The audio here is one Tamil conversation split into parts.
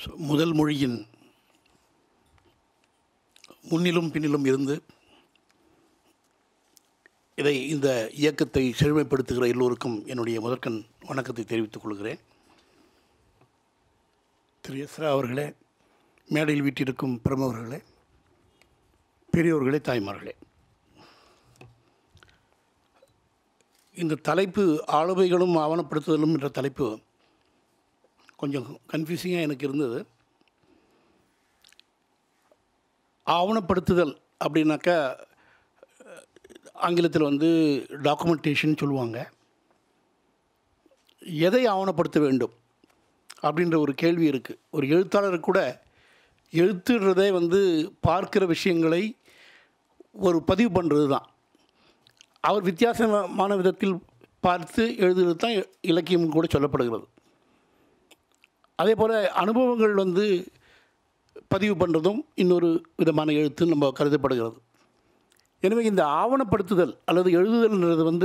ஸோ முதல் மொழியின் முன்னிலும் பின்னிலும் இருந்து இதை இந்த இயக்கத்தை செழுமைப்படுத்துகிற எல்லோருக்கும் என்னுடைய முதற்கண் வணக்கத்தை தெரிவித்துக் கொள்கிறேன் திரு எஸ்ரா அவர்களே மேடையில் வீட்டிருக்கும் பிரமுகர்களே பெரியோர்களே தாய்மார்களே இந்த தலைப்பு ஆளுமைகளும் ஆவணப்படுத்துதலும் என்ற தலைப்பு கொஞ்சம் கன்ஃபியூசிங்காக எனக்கு இருந்தது ஆவணப்படுத்துதல் அப்படின்னாக்கா ஆங்கிலத்தில் வந்து டாக்குமெண்டேஷன் சொல்லுவாங்க எதை ஆவணப்படுத்த வேண்டும் அப்படின்ற ஒரு கேள்வி இருக்குது ஒரு எழுத்தாளர் கூட எழுத்துன்றதே வந்து பார்க்கிற விஷயங்களை ஒரு பதிவு பண்ணுறது தான் அவர் வித்தியாசமான விதத்தில் பார்த்து எழுதுறது தான் இலக்கியம் கூட சொல்லப்படுகிறது அதே போல் அனுபவங்கள் வந்து பதிவு பண்ணுறதும் இன்னொரு விதமான எழுத்து நம்ம கருதப்படுகிறது எனவே இந்த ஆவணப்படுத்துதல் அல்லது எழுதுதல்ன்றது வந்து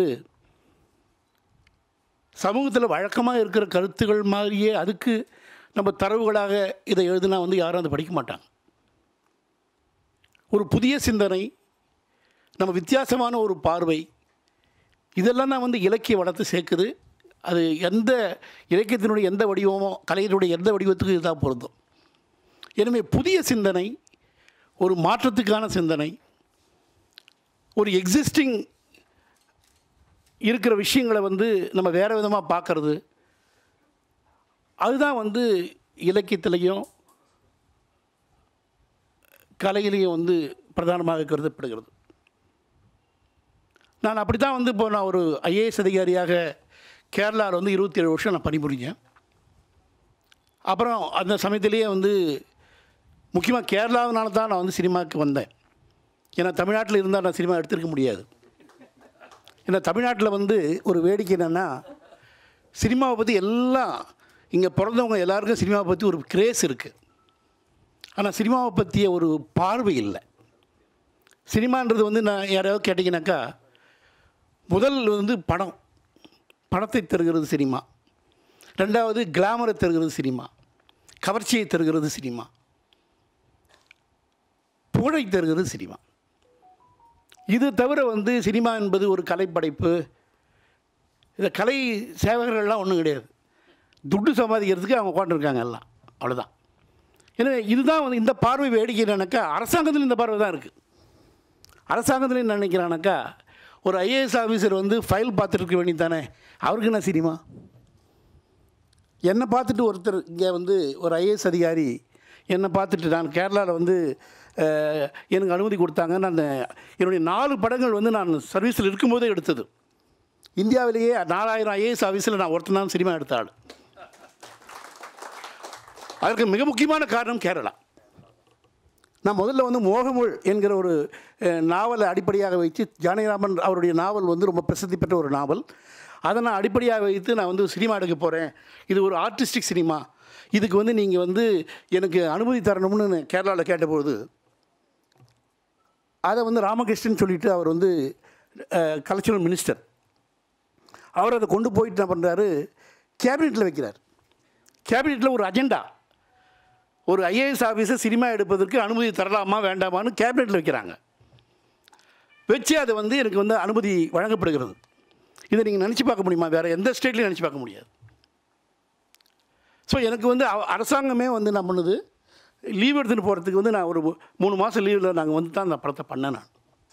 சமூகத்தில் வழக்கமாக இருக்கிற கருத்துகள் மாதிரியே அதுக்கு நம்ம தரவுகளாக இதை எழுதுனா வந்து யாரும் அதை படிக்க மாட்டாங்க ஒரு புதிய சிந்தனை நம்ம வித்தியாசமான ஒரு பார்வை இதெல்லாம் தான் வந்து இலக்கிய வளர்த்து சேர்க்குது அது எந்த இலக்கியத்தினுடைய எந்த வடிவமோ கலையினுடைய எந்த வடிவத்துக்கு இதுதான் பொருந்தும் எனவே புதிய சிந்தனை ஒரு மாற்றத்துக்கான சிந்தனை ஒரு எக்ஸிஸ்டிங் இருக்கிற விஷயங்களை வந்து நம்ம வேறு விதமாக பார்க்குறது அதுதான் வந்து இலக்கியத்திலையும் கலையிலையும் வந்து பிரதானமாக கருதப்படுகிறது நான் அப்படி தான் வந்து இப்போ நான் ஒரு ஐஏஎஸ் அதிகாரியாக கேரளாவில் வந்து இருபத்தி ஏழு வருஷம் நான் பணிபுரிஞ்சேன் அப்புறம் அந்த சமயத்திலேயே வந்து முக்கியமாக கேரளாவினால தான் நான் வந்து சினிமாவுக்கு வந்தேன் ஏன்னா தமிழ்நாட்டில் இருந்தால் நான் சினிமா எடுத்திருக்க முடியாது ஏன்னா தமிழ்நாட்டில் வந்து ஒரு வேடிக்கை என்னென்னா சினிமாவை பற்றி எல்லாம் இங்கே பிறந்தவங்க எல்லாருக்கும் சினிமாவை பற்றி ஒரு கிரேஸ் இருக்குது ஆனால் சினிமாவை பற்றிய ஒரு பார்வை இல்லை சினிமான்றது வந்து நான் யாராவது கேட்டிங்கனாக்கா முதல் வந்து படம் படத்தை தருகிறது சினிமா ரெண்டாவது கிளாமரை தருகிறது சினிமா கவர்ச்சியை தருகிறது சினிமா புகழை தருகிறது சினிமா இது தவிர வந்து சினிமா என்பது ஒரு கலைப்படைப்பு இந்த கலை சேவகர்கள்லாம் ஒன்றும் கிடையாது துட்டு சம்பாதிக்கிறதுக்கு அவங்க உட்காந்துருக்காங்க எல்லாம் அவ்வளோதான் எனவே இதுதான் வந்து இந்த பார்வை வேடிக்கை என்னன்னாக்கா அரசாங்கத்தில் இந்த பார்வை தான் இருக்குது அரசாங்கத்தில் என்ன நினைக்கிறானாக்கா ஒரு ஐஏஎஸ் ஆஃபீஸர் வந்து ஃபைல் பார்த்துட்டு இருக்க வேண்டியது தானே அவருக்கு என்ன சினிமா என்னை பார்த்துட்டு ஒருத்தர் இங்கே வந்து ஒரு ஐஏஎஸ் அதிகாரி என்னை பார்த்துட்டு நான் கேரளாவில் வந்து அஹ், எனக்கு அனுமதி கொடுத்தாங்க நான் என்னுடைய நாலு படங்கள் வந்து நான் சர்வீஸில் இருக்கும்போதே எடுத்தது இந்தியாவிலேயே நாலாயிரம் ஐஏஎஸ் ஆஃபீஸில் நான் ஒருத்தன் தான் சினிமா எடுத்த ஆள் அதற்கு மிக முக்கியமான காரணம் கேரளா நான் முதல்ல வந்து மோகமுள் என்கிற ஒரு அஹ், நாவலை அடிப்படையாக வைத்து ஜானகிராமன் அவருடைய நாவல் வந்து ரொம்ப பிரசித்தி பெற்ற ஒரு நாவல் அதை நான் அடிப்படையாக வைத்து நான் வந்து சினிமா எடுக்க போகிறேன் இது ஒரு ஆர்டிஸ்டிக் சினிமா இதுக்கு வந்து நீங்கள் வந்து எனக்கு அனுமதி தரணும்னு கேரளாவில் கேட்டபோது அதை வந்து ராமகிருஷ்ணன் சொல்லிட்டு அவர் வந்து கல்ச்சுரல் மினிஸ்டர் அவர் அதை கொண்டு போயிட்டு என்ன பண்ணுறாரு கேபினெட்டில் வைக்கிறார் கேபினெட்டில் ஒரு அஜெண்டா ஒரு ஐஏஎஸ் ஆஃபீஸர் சினிமா எடுப்பதற்கு அனுமதி தரலாமா வேண்டாமான்னு கேபினெட்டில் வைக்கிறாங்க வச்சு அது வந்து எனக்கு வந்து அனுமதி வழங்கப்படுகிறது இதை நீங்கள் நினச்சி பார்க்க முடியுமா வேறு எந்த ஸ்டேட்லையும் நினச்சி பார்க்க முடியாது ஸோ எனக்கு வந்து அ- அரசாங்கமே வந்து என்ன பண்ணுது லீவ் எடுத்துகிட்டு போகிறதுக்கு வந்து நான் ஒரு மூணு மாதம் லீவில் நாங்கள் வந்து தான் அந்த படத்தை பண்ணேன் நான்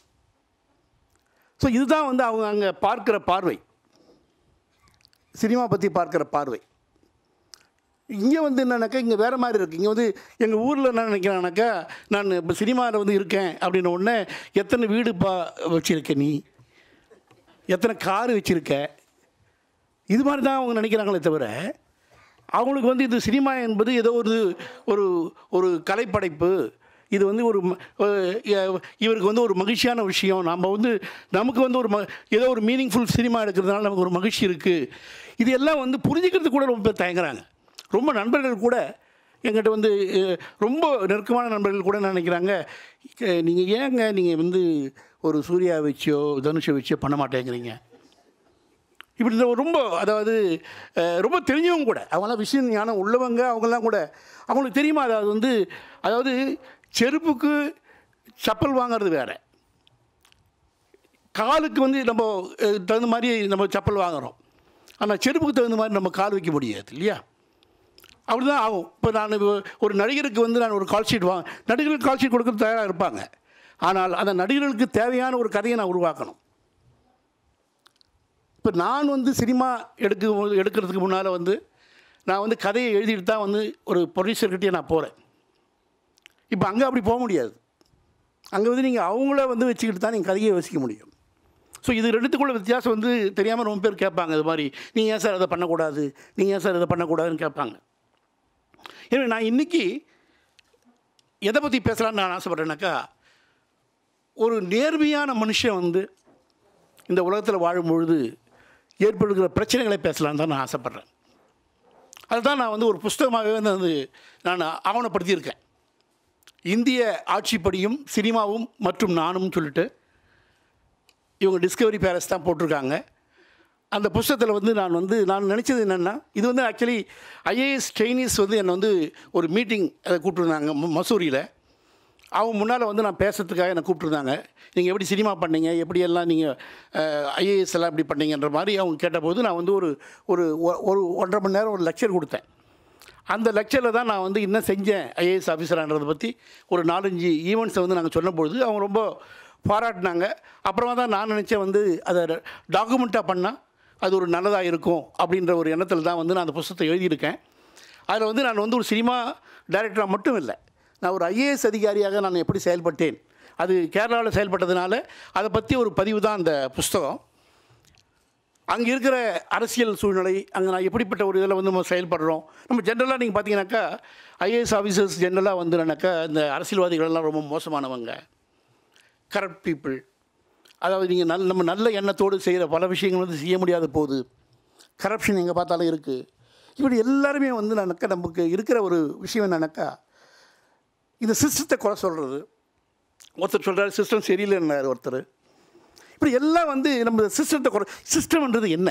ஸோ இதுதான் வந்து அவங்க அங்கே பார்க்குற பார்வை சினிமா பற்றி பார்க்குற பார்வை இங்கே வந்து என்னன்னாக்கா இங்கே வேறு மாதிரி இருக்குது இங்கே வந்து எங்கள் ஊரில் என்ன நினைக்கிறானாக்கா நான் இப்போ சினிமாவில் வந்து இருக்கேன் அப்படின்ன உடனே எத்தனை வீடு பா வச்சுருக்க நீ எத்தனை கார் வச்சுருக்க இது மாதிரி தான் அவங்க நினைக்கிறாங்களே தவிர அவங்களுக்கு வந்து இது சினிமா என்பது ஏதோ ஒரு ஒரு ஒரு கலைப்படைப்பு இது வந்து ஒரு ம- அஹ் இ- இவருக்கு வந்து ஒரு மகிழ்ச்சியான விஷயம் நம்ம வந்து நமக்கு வந்து ஒரு ம ஏதோ ஒரு மீனிங்ஃபுல் சினிமா எடுக்கிறதுனால நமக்கு ஒரு மகிழ்ச்சி இருக்குது இது எல்லாம் வந்து புரிஞ்சுக்கிறதுக்கு கூட ரொம்ப பேர் தயங்குறாங்க ரொம்ப நண்பர்கள் கூட எங்கிட்ட வந்து அஹ், ரொம்ப நெருக்கமான நண்பர்கள் கூட என்ன நினைக்கிறாங்க நீங்கள் ஏங்க நீங்கள் வந்து ஒரு சூர்யா வச்சோ தனுஷை வச்சோ பண்ண மாட்டேங்கிறீங்க இப்படி இந்த ரொம்ப அதாவது அஹ், ரொம்ப தெரிஞ்சவங்க கூட அவங்களாம் விஷயம் ஞானம் உள்ளவங்க அவங்கெல்லாம் கூட அவங்களுக்கு தெரியுமா அதாவது வந்து அதாவது செருப்புக்கு சப்பல் வாங்குறது வேறு காலுக்கு வந்து நம்ம அஹ், தகுந்த மாதிரி நம்ம சப்பல் வாங்குகிறோம் ஆனால் செருப்புக்கு தகுந்த மாதிரி நம்ம கால் வைக்க முடியாது இல்லையா அப்படி தான் ஆகும் இப்போ நான் இப்போ ஒரு நடிகருக்கு வந்து நான் ஒரு கால் ஷீட் வாங்க நடிகர்களுக்கு கால் ஷீட் கொடுக்க தயாராக இருப்பாங்க ஆனால் அந்த நடிகர்களுக்கு தேவையான ஒரு கதையை நான் உருவாக்கணும் இப்போ நான் வந்து சினிமா எடுக்க எடுக்கிறதுக்கு முன்னால் வந்து நான் வந்து கதையை எழுதிட்டு தான் வந்து ஒரு ப்ரொடியூசர்கிட்டயே நான் போகிறேன் இப்போ அங்கே அப்படி போக முடியாது அங்கே வந்து நீங்கள் அவங்கள வந்து வச்சுக்கிட்டு தான் நீங்கள் கதையை யோசிக்க முடியும் ஸோ இது ரெண்டுத்துக்குள்ள வித்தியாசம் வந்து தெரியாமல் ரொம்ப பேர் கேட்பாங்க இது மாதிரி நீங்கள் ஏன் சார் அதை பண்ணக்கூடாது நீங்கள் ஏன் சார் இதை பண்ணக்கூடாதுன்னு கேட்பாங்க எனவே நான் இன்றைக்கி எதை பற்றி பேசலாம்னு நான் ஆசைப்பட்றேன்னாக்கா ஒரு நேர்மையான மனுஷன் வந்து இந்த உலகத்தில் வாழும் பொழுது ஏற்படுகிற பிரச்சனைகளை பேசலாம்னு தான் நான் ஆசைப்பட்றேன் அதுதான் நான் வந்து ஒரு புஸ்தகமாகவே வந்து அது நான் ஆவணப்படுத்தியிருக்கேன் இந்திய ஆட்சிப்படியும் சினிமாவும் மற்றும் நானும் சொல்லிட்டு இவங்க டிஸ்கவரி பேலஸ் தான் போட்டிருக்காங்க அந்த புஸ்தகத்தில் வந்து நான் வந்து நான் நினச்சது என்னென்னா இது வந்து ஆக்சுவலி ஐஏஎஸ் ட்ரெயினிஸ் வந்து என்னை வந்து ஒரு மீட்டிங் அதை கூப்பிட்டுருந்தாங்க ம- மசூரியில் அவங்க முன்னால் வந்து நான் பேசுறதுக்காக என்னை கூப்பிட்டுருந்தாங்க நீங்கள் எப்படி சினிமா பண்ணீங்க எப்படியெல்லாம் நீங்கள் ஐஏஎஸ் எல்லாம் எப்படி பண்ணீங்கன்ற மாதிரி அவங்க கேட்டபோது நான் வந்து ஒரு ஒரு ஒ- ஒரு ஒன்றரை மணி நேரம் ஒரு லெக்சர் கொடுத்தேன் அந்த லெக்சரில் தான் நான் வந்து என்ன செஞ்சேன் ஐஏஎஸ் ஆஃபீஸரான்றதை பற்றி ஒரு நாலஞ்சு ஈவெண்ட்ஸை வந்து நாங்கள் சொன்னபொழுது அவங்க ரொம்ப பாராட்டினாங்க அப்புறமா தான் நான் நினச்சேன் வந்து அதை டாக்குமெண்ட்டாக பண்ணால் அது ஒரு நல்லதாக இருக்கும் அப்படின்ற ஒரு எண்ணத்தில் தான் வந்து நான் அந்த புஸ்தகத்தை எழுதியிருக்கேன் அதில் வந்து நான் வந்து ஒரு சினிமா டைரக்டராக மட்டும் இல்லை நான் ஒரு ஐஏஎஸ் அதிகாரியாக நான் எப்படி செயல்பட்டேன் அது கேரளாவில் செயல்பட்டதுனால அதை பற்றி ஒரு பதிவு தான் அந்த புஸ்தகம் அங்கே இருக்கிற அரசியல் சூழ்நிலை அங்கே நான் எப்படிப்பட்ட ஒரு இதில் வந்து நம்ம செயல்படுறோம் நம்ம ஜென்ரலாக நீங்கள் பார்த்தீங்கன்னாக்கா ஐஏஎஸ் ஆஃபீஸர்ஸ் ஜென்ரலாக வந்துனாக்கா இந்த அரசியல்வாதிகள் எல்லாம் ரொம்ப மோசமானவங்க கரப்ட் பீப்புள் அதாவது நீங்கள் நல்ல நம்ம நல்ல எண்ணத்தோடு செய்கிற பல விஷயங்கள் வந்து செய்ய முடியாத போகுது கரப்ஷன் எங்கே பார்த்தாலும் இருக்குது இப்படி எல்லாருமே வந்து நினைக்க நமக்கு இருக்கிற ஒரு விஷயம் என்னன்னாக்கா இந்த சிஸ்டத்தை குறை சொல்கிறது ஒருத்தர் சொல்கிறாரு சிஸ்டம் சரியில்லைன்னாரு ஒருத்தர் இப்படி எல்லாம் வந்து நம்ம சிஸ்டத்தை குறை சிஸ்டம்ன்றது என்ன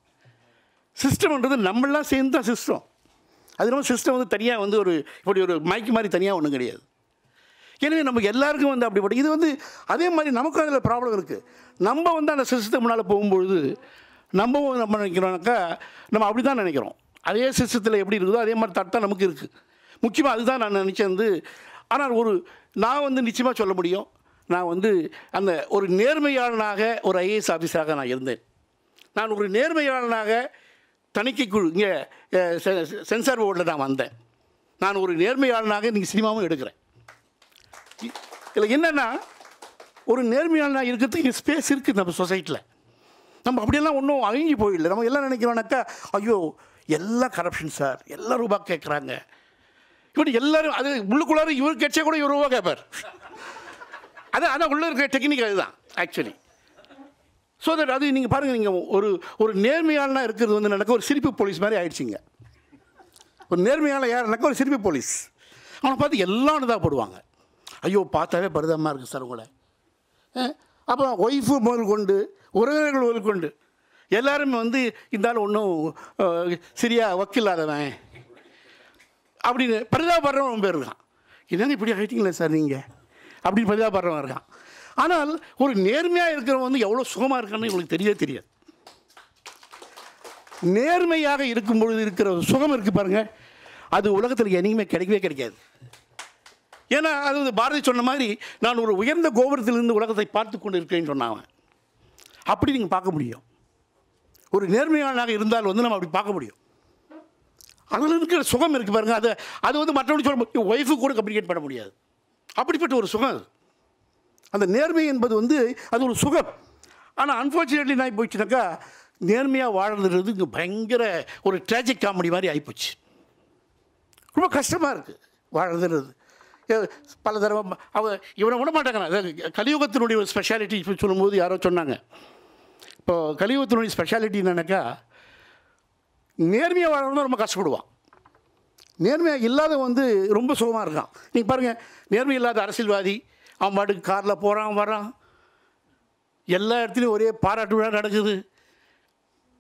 சிஸ்டம்ன்றது நம்மளாம் சேர்ந்து தான் சிஸ்டம் அது நம்ம சிஸ்டம் வந்து தனியாக வந்து ஒரு இப்படி ஒரு மைக்கு மாதிரி தனியாக ஒன்றும் கிடையாது எனவே நமக்கு எல்லாருக்கும் வந்து அப்படிப்பட்ட இது வந்து அதே மாதிரி நமக்கும் அதில் ப்ராப்ளம் இருக்குது நம்ம வந்து அந்த சிஸ்டத்துக்கு முன்னால் போகும்பொழுது நம்ம வந்து நம்ம நினைக்கிறோம்னாக்கா நம்ம அப்படி தான் நினைக்கிறோம் அதே சிஸ்டத்தில் எப்படி இருக்குதோ அதே மாதிரி தட்டம் நமக்கு இருக்குது முக்கியமாக அதுதான் நான் நினச்சேன் வந்து ஆனால் ஒரு நான் வந்து நிச்சயமாக சொல்ல முடியும் நான் வந்து அந்த ஒரு நேர்மையாளனாக ஒரு ஐஏஎஸ் ஆஃபீஸராக நான் இருந்தேன் நான் ஒரு நேர்மையாளனாக தணிக்கைக்குழு இங்கே சென்சார் போர்டில் நான் வந்தேன் நான் ஒரு நேர்மையாளனாக இன்றைக்கி சினிமாவும் எடுக்கிறேன் இதில் என்னென்னா ஒரு நேர்மையாளனாக இருக்கிறதுக்கு ஸ்பேஸ் இருக்குது நம்ம சொசைட்டியில் நம்ம அப்படியெல்லாம் ஒன்றும் அழிஞ்சு போயிடல நம்ம எல்லாம் நினைக்கிறோம்னாக்கா ஐயோ எல்லாம் கரப்ஷன் சார் எல்லாம் ரூபா கேட்குறாங்க இப்படி எல்லாரும் அது உள்ளுக்குள்ளார இவர் கேட்சா கூட இவர் ரூபா கேட்பார் அதான் அதான் உள்ள இருக்கிற டெக்னிக் அதுதான் ஆக்சுவலி ஸோ தட் அது நீங்கள் பாருங்கள் நீங்கள் ஒரு ஒரு நேர்மையாளனாக இருக்கிறது வந்து நடக்க ஒரு சிரிப்பு போலீஸ் மாதிரி ஆயிடுச்சிங்க ஒரு நேர்மையாள யாருனாக்கா ஒரு சிரிப்பு போலீஸ் அவனை பார்த்து எல்லாம் இதாக போடுவாங்க ஐயோ பார்த்தாவே பரிதமாக இருக்குது சார் உங்களை அஹ், அப்புறம் ஒய்ஃபு முதல் கொண்டு உறவினர்கள் முதல் கொண்டு எல்லாருமே வந்து இந்த ஆள் ஒன்றும் சரியா வக்கில்லாதவன் அப்படின்னு பரிதாபப்படுறவன் ரொம்ப பேர் இருக்கான் என்னங்க இப்படி ஆகிட்டீங்களே சார் நீங்கள் அப்படின்னு பரிதாபப்படுறவன் இருக்கான் ஆனால் ஒரு நேர்மையாக இருக்கிறவன் வந்து எவ்வளோ சுகமாக இருக்கான்னு இவங்களுக்கு தெரியவே தெரியாது நேர்மையாக இருக்கும் பொழுது இருக்கிற ஒரு சுகம் இருக்குது பாருங்கள் அது உலகத்தில் என்னைக்குமே கிடைக்கவே கிடைக்காது ஏன்னா அது வந்து பாரதி சொன்ன மாதிரி நான் ஒரு உயர்ந்த கோபுரத்திலிருந்து உலகத்தை பார்த்து கொண்டு இருக்கிறேன்னு சொன்னான் அவன். அப்படி நீங்கள் பார்க்க முடியும் ஒரு நேர்மையாளனாக இருந்தால் வந்து நம்ம அப்படி பார்க்க முடியும் அதில் இருக்கிற சுகம் இருக்குது பாருங்க அது அது வந்து மற்றவங்க சொல்ல ஒய்ஃபு கூட கம்யூனிகேட் பண்ண முடியாது அப்படிப்பட்ட ஒரு சுகம் அது அந்த நேர்மை என்பது வந்து அது ஒரு சுகம் ஆனால் அன்ஃபார்ச்சுனேட்லி நான் போயிடுச்சுனாக்கா நேர்மையாக வாழ்றது இங்கே பயங்கர ஒரு ட்ராஜிக் காமெடி மாதிரி ஆகிப்போச்சு ரொம்ப கஷ்டமாக இருக்குது வாழ்றதுன்றது ஏ- பல தடவை ம- அவ இவனை விட மாட்டாங்க அதாவது கலியுகத்தினுடைய ஒரு ஸ்பெஷாலிட்டி இப்போ சொல்லும்போது யாரோ சொன்னாங்க இப்போ கலியுகத்தினுடைய ஸ்பெஷாலிட்டி என்னன்னாக்கா நேர்மையாக வாழணும் ரொம்ப கஷ்டப்படுவான் நேர்மையாக இல்லாத வந்து ரொம்ப சுகமாக இருக்கான் நீங்கள் பாருங்கள் நேர்மை இல்லாத அரசியல்வாதி அவன் பாட்டுக்கு காரில் போகிறான் வரான் எல்லா இடத்துலையும் ஒரே பாராட்டு விழா நடக்குது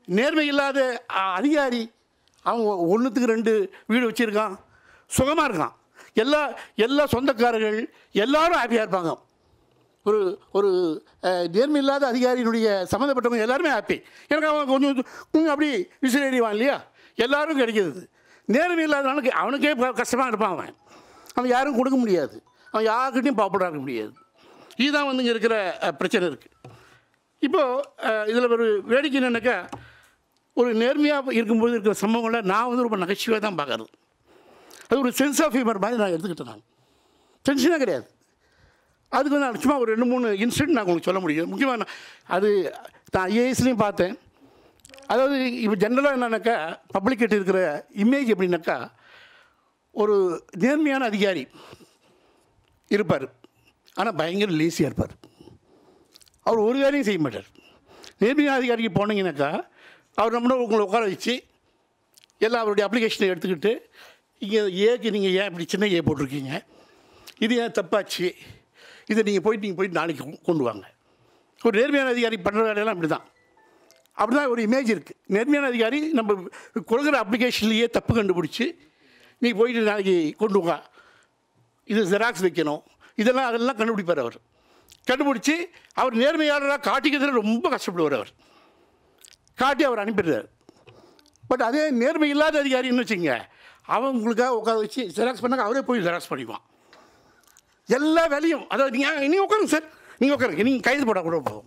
நேர்மை இல்லாத அ, அதிகாரி அவன் ஒன்றுத்துக்கு ரெண்டு வீடு வச்சுருக்கான் சுகமாக இருக்கான் எல்லா எல்லா சொந்தக்காரர்கள் எல்லாரும் ஹாப்பியாக இருப்பாங்க ஒரு ஒரு அஹ், நேர்மை இல்லாத அதிகாரியினுடைய சம்மந்தப்பட்டவங்க எல்லாருமே ஹாப்பி எனக்கு அவன் கொஞ்சம் கொஞ்சம் அப்படி விசிறறிவான் இல்லையா எல்லாரும் கிடைக்கிறது நேர்மை இல்லாதவனுக்கு அவனுக்கே கஷ்டமாக இருப்பான் அவன் அவன் யாரும் கொடுக்க முடியாது அவன் யாருக்கிட்டையும் பாப்புலராக இருக்க முடியாது இதுதான் வந்து இங்கே இருக்கிற அஹ், பிரச்சனை இருக்குது இப்போது இதில் ஒரு வேடிக்கை என்னன்னாக்கா ஒரு நேர்மையாக இருக்கும்போது இருக்கிற சம்பவங்களை நான் வந்து ரொம்ப நகைச்சுவையாக தான் பார்க்கறது அது ஒரு சென்ஸ் ஆஃப் ஹியூமர் மாதிரி நான் எடுத்துக்கிட்டேன் நான் டென்ஷனாக கிடையாது அதுக்கு வந்து நான் சும்மா ஒரு ரெண்டு மூணு இன்சிடென்ட் நான் உங்களுக்கு சொல்ல முடியும் முக்கியமாக நான் அது நான் ஐஏஎஸ்லேயும் பார்த்தேன் அதாவது இப்போ ஜென்ரலாக என்னன்னாக்கா பப்ளிக்கிட்ட இருக்கிற இமேஜ் எப்படின்னாக்கா ஒரு நேர்மையான அதிகாரி இருப்பார் ஆனால் பயங்கர லேசியாக இருப்பார் அவர் ஒரு வேலையும் செய்ய மாட்டார் நேர்மையான அதிகாரிக்கு போனீங்கன்னாக்கா அவர் நம்மள உங்களை உட்கார வச்சு எல்லா அவருடைய அப்ளிகேஷனை எடுத்துக்கிட்டு இங்கே ஏக்கு நீங்கள் ஏன் இப்படி சின்ன ஏ போட்டிருக்கீங்க இது ஏன் தப்பாச்சு இதை நீங்கள் போயிட்டு நீங்கள் போயிட்டு நாளைக்கு கொ- கொண்டு வாங்க ஒரு நேர்மையான அதிகாரி பண்ணுற வேலையெல்லாம் அப்படி தான் அப்படி தான் ஒரு இமேஜ் இருக்குது நேர்மையான அதிகாரி நம்ம கொடுக்குற அப்ளிகேஷன்லேயே தப்பு கண்டுபிடிச்சி நீ போயிட்டு நாளைக்கு கொண்டு வா இது ஜெராக்ஸ் வைக்கணும் இதெல்லாம் அதெல்லாம் கண்டுபிடிப்பார் அவர் கண்டுபிடிச்சி அவர் நேர்மையாளராக காட்டிக்கிறதுல ரொம்ப கஷ்டப்படுவார் அவர் காட்டி அவர் அனுப்பிடுறார் பட் அதே நேர்மை இல்லாத அதிகாரின்னு வச்சுங்க அவன் உங்களுக்காக உட்கார வச்சு ஜெராக்ஸ் பண்ணாங்க அவரே போய் ஜெராக்ஸ் பண்ணிக்குவான் எல்லா வேலையும் அதாவது நீங்கள் நீங்கள் உட்காருங்க சார் நீங்கள் உட்காருங்க நீங்கள் கைது போட்டால் கூட போகும்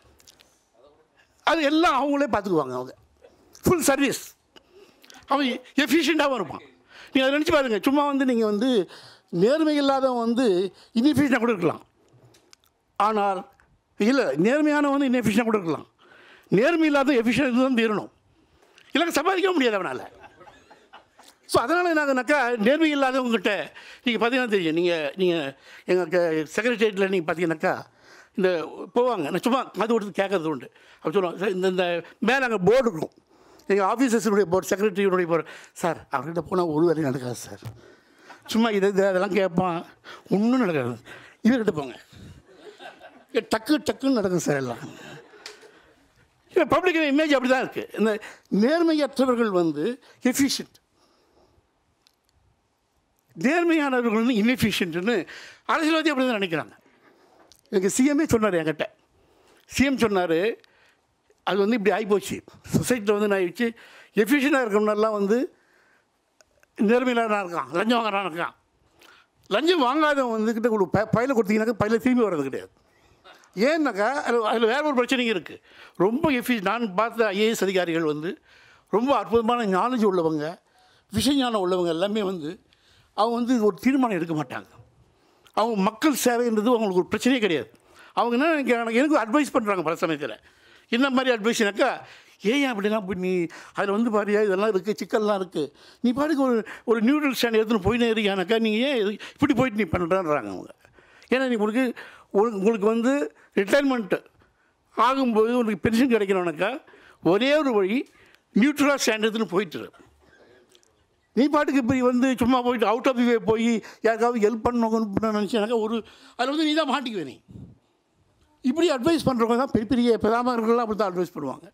அது எல்லாம் அவங்களே பார்த்துக்குவாங்க அவங்க ஃபுல் சர்வீஸ் அவன் எஃபிஷியண்ட்டாகவும் இருப்பான் நீங்கள் அதை நினச்சி பாருங்கள் சும்மா வந்து நீங்கள் வந்து நேர்மை இல்லாதவன் வந்து இன்எஃபிஷியண்டாக கூட இருக்கலாம் ஆனால் இல்லை நேர்மையானவன் வந்து இன்எஃபிஷியண்டாக கூட இருக்கலாம் நேர்மை இல்லாத எஃபிஷியன்ட் தான் தீரணும் இல்லைங்க சம்பாதிக்க முடியாது அவனால் ஸோ அதனால் என்னாகனாக்கா நேர்மை இல்லாதவங்ககிட்ட நீங்கள் பார்த்தீங்கன்னா தெரியும் நீங்கள் நீங்கள் எங்கள் செக்ரட்டரியேட்டில் நீங்கள் பார்த்தீங்கன்னாக்கா இந்த போவாங்க நான் சும்மா அது கொடுத்து கேட்கறது உண்டு அப்படி சொல்லுவாங்க சார் இந்த இந்த மேலே அங்கே போர்டு இருக்கும் எங்கள் ஆஃபீஸர்ஸுடைய போர்டு செக்ரட்டரியுடைய போர்டு சார் அவர்கிட்ட போனால் ஒரு வேலையும் நடக்காது சார் சும்மா இதை இது அதெல்லாம் கேட்பான் ஒன்றும் நடக்காது இவர்கிட்ட போங்க இங்க டக்கு டக்குன்னு நடக்கும் சார் எல்லாம் இல்லை பப்ளிக் இமேஜ் அப்படி தான் இருக்குது இந்த நேர்மையற்றவர்கள் வந்து எஃபிஷியன்ட் நேர்மையானவர்கள் வந்து இன்எஃபிஷியன்ட்னு அரசியல்வாதி அப்படி தான் நினைக்கிறாங்க எனக்கு சிஎம்ஏ சொன்னார் என்கிட்ட சிஎம் சொன்னார் அது வந்து இப்படி ஆகிப்போச்சு சொசைட்டியில் வந்து நான் வச்சு எஃபிஷியண்டாக இருக்கணும்னாலாம் வந்து நேர்மையிலான இருக்கான் லஞ்சம் வாங்குறான் இருக்கான் லஞ்சம் வாங்காதவன் வந்துக்கிட்ட ஒரு ப பயில கொடுத்தீங்கன்னாக்கா பயில திரும்பி வர்றது கிடையாது ஏன்னாக்கா அதில் அதில் வேற ஒரு பிரச்சனையும் இருக்குது ரொம்ப எஃபி நான் பார்த்த ஐஏஎஸ் அதிகாரிகள் வந்து ரொம்ப அற்புதமான நாலேஜ் உள்ளவங்க விஷஞானம் உள்ளவங்க எல்லாமே வந்து அவங்க வந்து ஒரு தீர்மானம் எடுக்க மாட்டாங்க அவங்க மக்கள் சேவைன்றது அவங்களுக்கு ஒரு பிரச்சனையே கிடையாது அவங்க என்ன நினைக்கிறாங்க எனக்கு அட்வைஸ் பண்ணுறாங்க பல சமயத்தில் என்ன மாதிரி அட்வைஸ்னாக்கா ஏன் அப்படிலாம் போய் நீ அதில் வந்து பாரியா இதெல்லாம் இருக்குது சிக்கல்லாம் இருக்குது நீ பாட்டுக்கு ஒரு ஒரு நியூட்ரல் ஸ்டாண்ட் எடுத்துன்னு போயினே இருக்கியானாக்கா நீங்கள் ஏன் இது- இப்படி போயிட்டு நீ பண்ணுறான்றாங்க அவங்க ஏன்னா நீ உங்களுக்கு ஒரு- உங்களுக்கு வந்து ரிட்டைர்மெண்ட்டு ஆகும்போது உனக்கு பென்ஷன் கிடைக்கணும்னாக்கா ஒரே ஒரு வழி நியூட்ரலாக ஸ்டாண்ட் எடுத்துன்னு போயிட்டு இரு. நீ பாட்டுக்கு இப்படி வந்து சும்மா போயிட்டு அவுட் ஆஃப் வே போய் யாருக்காவது ஹெல்ப் பண்ணணும்னு நினச்சானாக்கா ஒரு அதில் வந்து நீ தான் மாட்டிக்குவே நீ இப்படி அட்வைஸ் பண்ணுறவங்க தான் பெரிய பெரிய பிரதாமர்கள்லாம் அப்படி தான் அட்வைஸ் பண்ணுவாங்க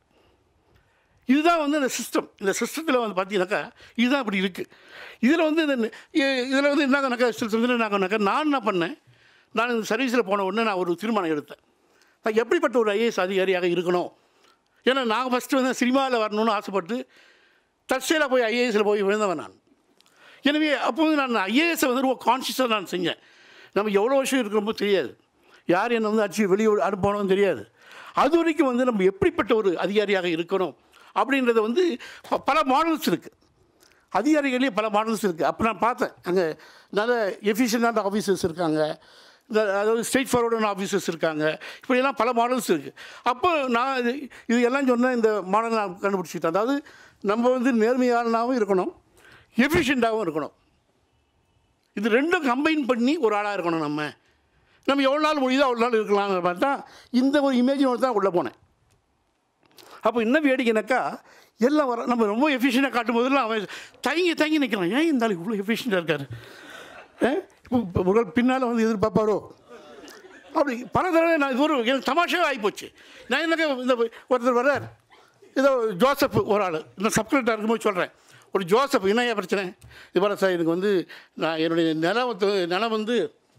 இதுதான் வந்து இந்த சிஸ்டம் இந்த சிஸ்டத்தில் வந்து பார்த்தீங்கன்னாக்கா இதுதான் அப்படி இருக்குது இதில் வந்து இந்த இதில் வந்து என்னங்கனாக்கா சில சமயத்தில் என்னாங்கனாக்கா நான் என்ன பண்ணேன் நான் இந்த சர்வீஸில் போன உடனே நான் ஒரு தீர்மானம் எடுத்தேன் நான் எப்படிப்பட்ட ஒரு ஐஏஎஸ் அதிகாரியாக இருக்கணும் ஏன்னா நான் ஃபஸ்ட்டு வந்து சினிமாவில் வரணும்னு ஆசைப்பட்டு தற்செயலாக போய் ஐஏஎஸில் போய் விழுந்தவன் நான் எனவே அப்போ வந்து நான் ஐஏஎஸை வந்து ரொம்ப கான்ஷியஸாக நான் செஞ்சேன் நம்ம எவ்வளோ வருஷம் இருக்கிறோமோ தெரியாது யார் என்னை வந்து அடிச்சு வெளியே அனுப்பணும் தெரியாது அது வரைக்கும் வந்து நம்ம எப்படிப்பட்ட ஒரு அதிகாரியாக இருக்கணும் அப்படின்றத வந்து ப- பல மாடல்ஸ் இருக்குது அதிகாரிகளே பல மாடல்ஸ் இருக்குது அப்போ நான் பார்த்தேன் அங்கே நல்ல எஃபிஷியண்டான ஆஃபீஸர்ஸ் இருக்காங்க இந்த அதாவது ஸ்ட்ரெயிட் ஃபார்வர்டான ஆஃபீஸர்ஸ் இருக்காங்க இப்படியெல்லாம் பல மாடல்ஸ் இருக்குது அப்போ நான் இது இது எல்லாம் சொன்ன இந்த மாடல் நான் கண்டுபிடிச்சிட்டேன் அதாவது நம்ம வந்து நேர்மையானதாகவும் இருக்கணும் எஃபிஷியண்ட்டாகவும் இருக்கணும் இது ரெண்டும் கம்பைன் பண்ணி ஒரு ஆளாக இருக்கணும் நம்ம நம்ம எவ்வளோ நாள் முடியுதோ அவ்வளோ நாள் இருக்கலாம்னு பார்த்தா இந்த ஒரு இமேஜினோட தான் உள்ளே போனேன் அப்போ என்ன வேடிக்கைனாக்கா எல்லாம் வர நம்ம ரொம்ப எஃபிஷியண்டாக காட்டும் போதெல்லாம் அவன் தயங்கி தயங்கி நிற்கிறான் ஏன் இந்த ஆளுக்கு இவ்வளோ எஃபிஷியண்டாக இருக்காரு ஆ? இப்போ இப்போ ஒரு நாள் பின்னால் வந்து எதிர்பார்ப்பாரோ அப்படி பல தடவை நான் இது ஒரு எனக்கு தமாஷாவே ஆகிப்போச்சு நான் என்னக்கா இந்த ஒருத்தர் வர்றார் ஏதோ ஜோசப் ஒரு ஆள் இந்த சப்கலெக்டர் இருக்கும்போது சொல்கிறேன் ஒரு ஜோசப் என்னையா பிரச்சனை இது போல சார் எனக்கு வந்து நான் என்னுடைய நிலம் வந்து நிலம் வந்து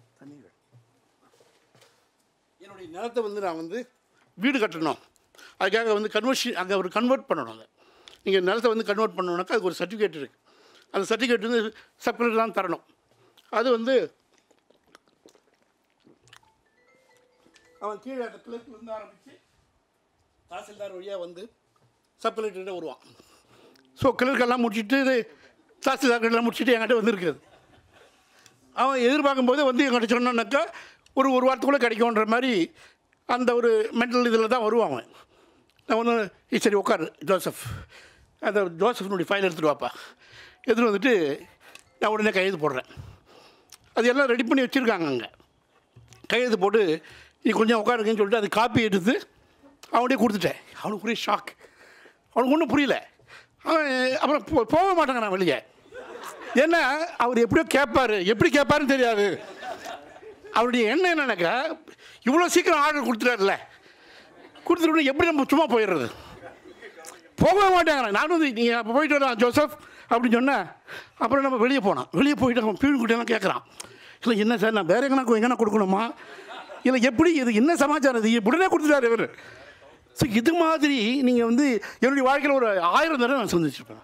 என்னுடைய நிலத்தை வந்து நான் வந்து வீடு கட்டணும் அதுக்காக வந்து கன்வர்ஷன் அங்கே ஒரு கன்வெர்ட் பண்ணணும் அதை நீங்கள் நிலத்தை வந்து கன்வெர்ட் பண்ணணுனாக்கா அதுக்கு ஒரு சர்டிஃபிகேட் இருக்குது அந்த சர்டிஃபிகேட் வந்து சப்கலெக்டர் தான் தரணும் அது வந்து அவன் கீழே கிளர்க்லேருந்து ஆரம்பித்து தாசில்தார் வழியாக வந்து சப் கலெக்டர்கிட்ட வருவான் ஸோ கிளர்க்கெல்லாம் முடிச்சுட்டு இது தாசில்தார்கிட்டலாம் முடிச்சுட்டு என்கிட்ட வந்திருக்குது அவன் எதிர்பார்க்கும் போது வந்து என்கிட்ட சொன்னான்னாக்கா ஒரு ஒரு வாரத்துக்குள்ளே கிடைக்கும்ன்ற மாதிரி அந்த ஒரு மென்டல் இதில் தான் வருவான் அவன் நான் ஒன்று சரி உட்காரு ஜோசப் அந்த ஜோசஃப்னுடைய ஃபைல் எடுத்துகிட்டு வாப்பா எடுத்துகிட்டு வந்துட்டு நான் உடனே கையெழுத்து போடுறேன் அது எல்லாம் ரெடி பண்ணி வச்சுருக்காங்க அங்கே கையெழுத்து போட்டு நீ கொஞ்சம் உட்காருங்கன்னு சொல்லிட்டு அது காப்பி எடுத்து அவன்கிட்டே கொடுத்துட்டேன் அவனுக்கு ஒரே ஷாக் அவனுக்கு ஒன்றும் புரியல அவன் அப்புறம் போ- போக மாட்டாங்க நான் வெளியே ஏன்னா அவர் எப்படியோ கேட்பாரு எப்படி கேட்பாருன்னு தெரியாது அவருடைய எண்ணம் என்னன்னாக்கா இவ்வளோ சீக்கிரம் ஆர்டர் கொடுத்துட்டாருல கொடுத்துட்டு எப்படி நம்ம சும்மா போயிடுறது போகவே மாட்டாங்க நானும் வந்து நீங்கள் அப்போ போயிட்டு வரலாம் ஜோசப் அப்படின்னு சொன்னேன் அப்புறம் நம்ம வெளியே போனோம் வெளியே போயிட்டு அவன் பீழ் குட்டியெல்லாம் கேட்குறான் இல்லை என்ன சார் நான் வேற எங்கன்னா எங்கன்னா கொடுக்கணுமா இல்லை எப்படி இது என்ன சமாச்சாரம் இது உடனே கொடுத்துட்டாரு இவர் ஸோ இது மாதிரி நீங்கள் வந்து என்னுடைய வாழ்க்கையில் ஒரு ஆயிரம் தடவை நான் சந்திச்சிருப்பேன்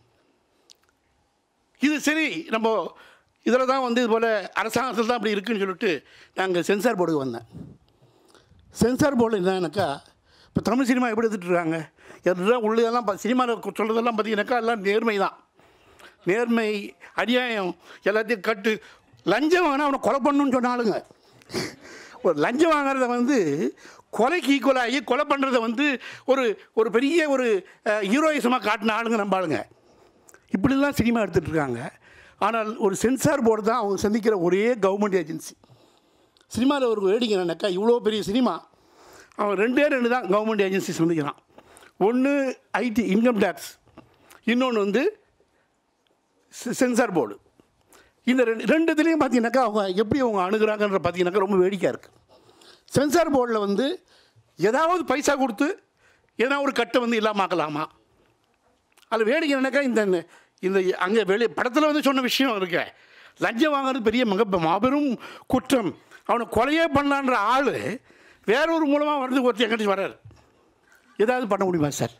இது சரி நம்ம இதில் தான் வந்து இது போல் அரசாங்கத்தில் தான் அப்படி இருக்குன்னு சொல்லிட்டு நாங்கள் சென்சார் போர்டுக்கு வந்தேன் சென்சார் போர்டு என்னன்னாக்கா இப்போ தமிழ் சினிமா எப்படி எடுத்துட்டு இருக்காங்க எல்லாம் உள்ளதெல்லாம் பா- சினிமாவில் சொல்கிறதெல்லாம் பார்த்தீங்கன்னாக்கா எல்லாம் நேர்மை தான் நேர்மை அநியாயம் எல்லாத்தையும் கட்டு லஞ்சம் வாங்கினா அவனை கொலை பண்ணணும்னு சொன்னாலுங்க ஒரு லஞ்சம் வாங்குறத வந்து கொலைக்கு ஈக்குவல் ஆகி கொலை பண்ணுறத வந்து ஒரு ஒரு பெரிய ஒரு ஹீரோயிசமாக காட்டின ஆளுங்க நம்ம ஆளுங்க இப்படிலாம் சினிமா எடுத்துகிட்டு இருக்காங்க ஆனால் ஒரு சென்சார் போர்டு தான் அவங்க சந்திக்கிற ஒரே கவர்மெண்ட் ஏஜென்சி சினிமாவில் ஒரு வேடிக்கை என்னன்னாக்கா இவ்வளோ பெரிய சினிமா அவன் ரெண்டே ரெண்டு தான் கவர்மெண்ட் ஏஜென்சி சந்திக்கிறான் ஒன்று ஐடி இன்கம் டேக்ஸ் இன்னொன்று வந்து செ- சென்சார் போர்டு இந்த ரெண்டு ரெண்டு இதுலேயும் பார்த்தீங்கன்னாக்கா அவங்க எப்படி அவங்க அணுகுறாங்கன்ற பார்த்தீங்கன்னாக்கா ரொம்ப வேடிக்கையாக இருக்குது சென்சார் போர்டில் வந்து ஏதாவது பைசா கொடுத்து ஏதாவது ஒரு கட்டை வந்து இல்லாமாக்கலாமா அதில் வேடிக்கை என்னன்னாக்கா இந்த இந்த அங்கே வெளியே படத்தில் வந்து சொன்ன விஷயம் இருக்கு லஞ்சம் வாங்குறது பெரிய மிக மாபெரும் குற்றம் அவனை கொலையே பண்ணலான்ற ஆள் வேற ஒரு மூலமாக வந்து ஒருத்தர் எங்கிட்ட வர்றாரு ஏதாவது பண்ண முடியுமா சார்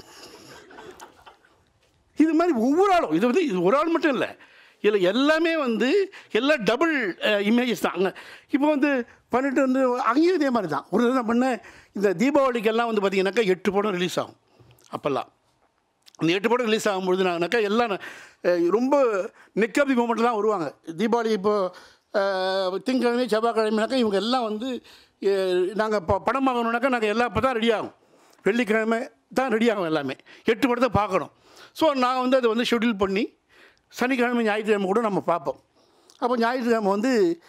இது மாதிரி ஒவ்வொரு ஆளும் இது வந்து இது ஒரு ஆள் மட்டும் இல்லை இதில் எல்லாமே வந்து எல்லாம் டபுள் இமேஜஸ் தான் அங்கே இப்போ வந்து பண்ணிட்டு வந்து அங்கேயும் இதே மாதிரி தான் ஒரு தடவை நான் பண்ணேன் இந்த தீபாவளிக்கெல்லாம் வந்து பார்த்தீங்கன்னாக்கா எட்டு படம் ரிலீஸ் ஆகும் அப்போல்லாம் அந்த எட்டு படம் ரிலீஸ் ஆகும்பொழுது நாங்கனாக்கா எல்லாம் அஹ், ரொம்ப நெக்கபி மூமெண்ட் தான் வருவாங்க தீபாவளி இப்போது திங்கக்கிழமை செவ்வாய்க்கிழமைனாக்கா இவங்க எல்லாம் வந்து நாங்கள் இப்போ படம் பார்க்கணுன்னாக்கா நாங்கள் எல்லாம் இப்போ தான் ரெடி ஆகும் வெள்ளிக்கிழமை தான் ரெடி ஆகும் எல்லாமே எட்டு படத்தை பார்க்கணும் ஸோ நாங்கள் வந்து அதை வந்து ஷெட்யூல் பண்ணி சனிக்கிழமை ஞாயிற்றுக்கிழமை கூட நம்ம பார்ப்போம் அப்போ ஞாயிற்றுக்கிழமை வந்து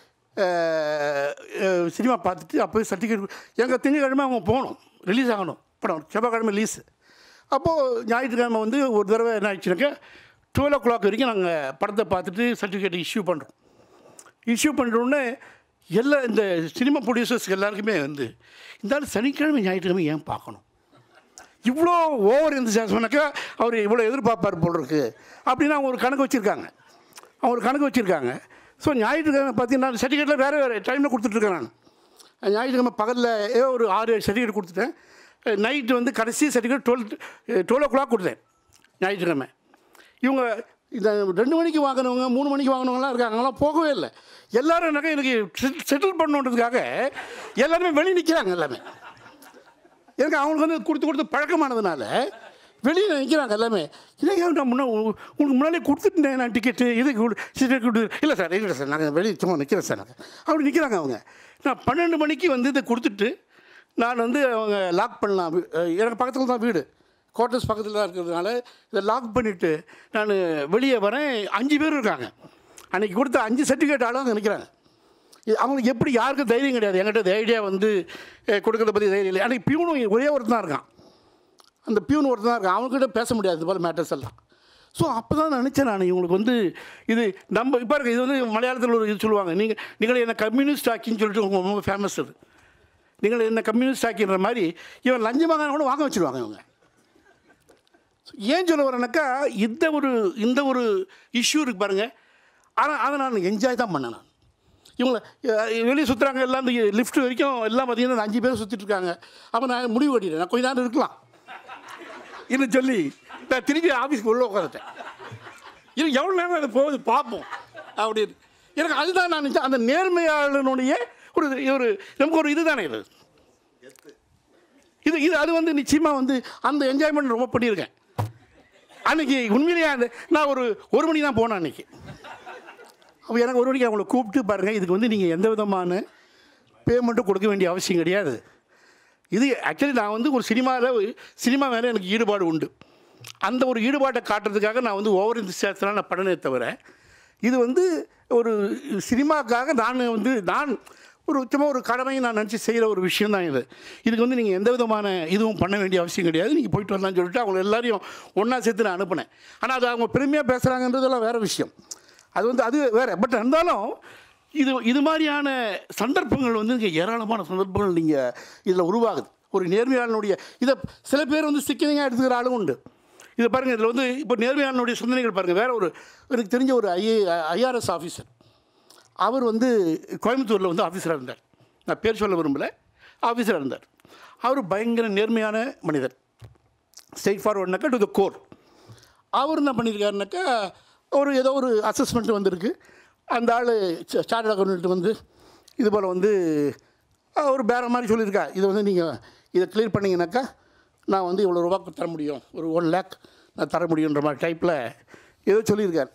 அஹ், அஹ், சினிமா பார்த்துட்டு அப்போ சர்டிஃபிகேட் எங்கள் திங்கக்கிழமை அவங்க போகணும் ரிலீஸ் ஆகணும் படம் செவ்வாய்க்கிழமை ரிலீஸு அப்போது ஞாயிற்றுக்கிழமை வந்து ஒரு தடவை என்ன ஆயிடுச்சுனாக்கா டுவெல் ஓ கிளாக் வரைக்கும் நாங்கள் படத்தை பார்த்துட்டு சர்டிஃபிகேட் இஷ்யூ பண்ணுறோம் இஷ்யூ பண்ணுறோன்னே எல்லா இந்த சினிமா ப்ரொடியூசர்ஸ் எல்லாருக்குமே வந்து இந்த ஆள் சனிக்கிழமை ஞாயிற்றுக்கிழமை ஏன் பார்க்கணும் இவ்வளோ ஓவர் எந்த அவர் இவ்வளோ எதிர்பார்ப்பார் போல் இருக்கு அப்படின்னு அவங்க ஒரு கணக்கு வச்சுருக்காங்க அவங்க ஒரு கணக்கு வச்சுருக்காங்க ஸோ ஞாயிற்றுக்கிழமை பார்த்தீங்கன்னா சர்டிஃபிகேட்டில் வேறு வேறு டைமில் கொடுத்துட்ருக்கேன் நான் ஞாயிற்றுக்கிழமை பகலில் ஏதோ ஒரு ஆறு ஏழு சர்டிஃபிகேட் கொடுத்துட்டேன் நைட்டு வந்து கடைசி certificate twelve twelve o'clock கொடுத்தேன் ஞாயிற்றுக்கிழமை இவங்க இந்த ரெண்டு மணிக்கு வாங்கினவங்க மூணு மணிக்கு வாங்கினவங்களாம் இருக்காங்க அவங்களாம் போகவே இல்லை எல்லாரும் என்னக்கா எனக்கு செட்டில் பண்ணணுன்றதுக்காக எல்லாருமே வெளியே நிற்கிறாங்க எல்லாமே எனக்கு அவங்களுக்கு வந்து கொடுத்து கொடுத்து பழக்கமானதுனால வெளியில் நிற்கிறாங்க எல்லாமே இல்லை ஏன் நான் முன்னே உங்களுக்கு முன்னாலே கொடுத்துட்டேன் நான் டிக்கெட்டு இது டிக்கெட் கொடு இல்லை சார் இல்லை சார் நாங்கள் வெளியே சும்மா நிற்கிறேன் சார் நாங்கள் அப்படி நிற்கிறாங்க அவங்க நான் பன்னெண்டு மணிக்கு வந்து இதை கொடுத்துட்டு நான் வந்து அவங்க லாக் பண்ணலாம் வீ- அஹ் எனக்கு பக்கத்தில் தான் வீடு குவார்ட்டர்ஸ் பக்கத்தில் தான் இருக்கிறதுனால இதை லாக் பண்ணிவிட்டு நான் வெளியே வரேன் அஞ்சு பேர் இருக்காங்க அன்றைக்கி கொடுத்த அஞ்சு சர்டிஃபிகேட் ஆளும் அங்கே நிற்கிறாங்க இது அவங்களுக்கு எப்படி யாருக்கும் தைரியம் கிடையாது என்கிட்ட இந்த ஐடியா வந்து அஹ், கொடுக்கறத பற்றி தைரியம் இல்லை அன்றைக்கி பியூனும் ஒரே ஒருத்தன் தான் இருக்கான் அந்த பியூன் ஒருத்தன் தான் இருக்கான் அவங்ககிட்ட பேச முடியாது இது போல் மேட்டர்ஸ் எல்லாம் ஸோ அப்போ தான் நினச்சேன் நான் இவங்களுக்கு வந்து இது நம்ம இப்போ இருக்கு இது வந்து மலையாளத்தில் ஒரு இது சொல்லுவாங்க நீங்கள் நீங்கள் என்ன கம்யூனிஸ்ட் ஆக்கின்னு சொல்லிட்டு உங்க ரொம்ப ஃபேமஸ் அது நீங்கள் என்ன கம்யூனிஸ்ட் ஆக்கின்ற மாதிரி இவன் லஞ்சம் வாங்கினா கூட வாங்க வச்சுருவாங்க இவங்க ஏன் சொல்ல வரேனாக்கா இந்த ஒரு இந்த ஒரு இஷ்யூ இருக்கு பாருங்கள் ஆனால் அதை நான் என்ஜாய் தான் பண்ணேன் நான் இவங்க வெளியே சுற்றுறாங்க எல்லாம் இந்த லிஃப்ட் வரைக்கும் எல்லாம் பார்த்தீங்கன்னா அஞ்சு பேர் சுற்றிட்டு இருக்காங்க அப்போ நான் முடிவு கட்டிட்டேன் நான் கொஞ்ச நேரம் இருக்கலாம் இன்னும் சொல்லி நான் திருப்பி ஆஃபீஸ்க்கு உள்ளே உட்காந்துட்டேன் இது எவ்வளோ நேரம் அது போகுது பார்ப்போம் அப்படின்னு எனக்கு அதுதான் நான் நினைச்சேன் அந்த நேர்மையாளனுடைய ஒரு ஒரு நமக்கு ஒரு இதுதானே இது இது இது அது வந்து நிச்சயமாக வந்து அந்த என்ஜாய்மெண்ட் ரொம்ப பண்ணியிருக்கேன் அன்னைக்கு உண்மையிலேயே அந்த நான் ஒரு ஒரு மணி தான் போனேன் அன்னைக்கு அப்போ எனக்கு ஒரு மணிக்கு அவங்கள கூப்பிட்டு பாருங்கள் இதுக்கு வந்து நீங்கள் எந்த விதமான பேமெண்ட்டும் கொடுக்க வேண்டிய அவசியம் கிடையாது இது ஆக்சுவலி நான் வந்து ஒரு சினிமாவில் சினிமா மேலே எனக்கு ஈடுபாடு உண்டு அந்த ஒரு ஈடுபாட்டை காட்டுறதுக்காக நான் வந்து ஓவர் இன்சியாஸ்லாம் நான் பண்ணனே தவிர இது வந்து ஒரு சினிமாக்காக நான் வந்து நான் ஒரு சும்மா ஒரு கடமையை நான் நினச்சி செய்கிற ஒரு விஷயம் தான் இது இதுக்கு வந்து நீங்கள் எந்த விதமான இதுவும் பண்ண வேண்டிய அவசியம் கிடையாது நீங்கள் போயிட்டு வரலாம்னு சொல்லிட்டு அவங்க எல்லாரையும் ஒன்றா சேர்த்து நான் அனுப்பினேன் ஆனால் அது அவங்க பெருமையாக பேசுகிறாங்கன்றதெல்லாம் வேறு விஷயம் அது வந்து அது வேறு பட் இருந்தாலும் இது இது மாதிரியான சந்தர்ப்பங்கள் வந்து இங்கே ஏராளமான சந்தர்ப்பங்கள் நீங்கள் இதில் உருவாகுது ஒரு நேர்மையாளனுடைய இதை சில பேர் வந்து சிக்கனிங்காக எடுத்துக்கிற ஆளும் உண்டு இதை பாருங்கள் இதில் வந்து இப்போ நேர்மையாளனுடைய சிந்தனைகள் பாருங்கள் வேற ஒரு எனக்கு தெரிஞ்ச ஒரு ஐஏ ஐஆர்எஸ் ஆஃபீஸர் அவர் வந்து கோயம்புத்தூரில் வந்து ஆஃபீஸராக இருந்தார் நான் பேர் சொல்ல விரும்பலை ஆஃபீஸராக இருந்தார் அவர் பயங்கர நேர்மையான மனிதர் ஸ்ட்ரெயிட் ஃபார்வர்ட்னாக்கா டு த கோர் அவர் என்ன பண்ணியிருக்காருனாக்கா ஒரு ஏதோ ஒரு அசஸ்மெண்ட் வந்திருக்கு அந்த ஆள் சார்ட் அக்கௌண்ட் வந்து இது போல் வந்து அஹ், ஒரு பேர மாதிரி சொல்லியிருக்கா இதை வந்து நீங்கள் இதை கிளியர் பண்ணிங்கனாக்கா நான் வந்து இவ்வளோ ரூபாய்க்கு தர முடியும் ஒரு ஒன் லேக் நான் தர முடியுன்ற மாதிரி டைப்பில் ஏதோ சொல்லியிருக்கார்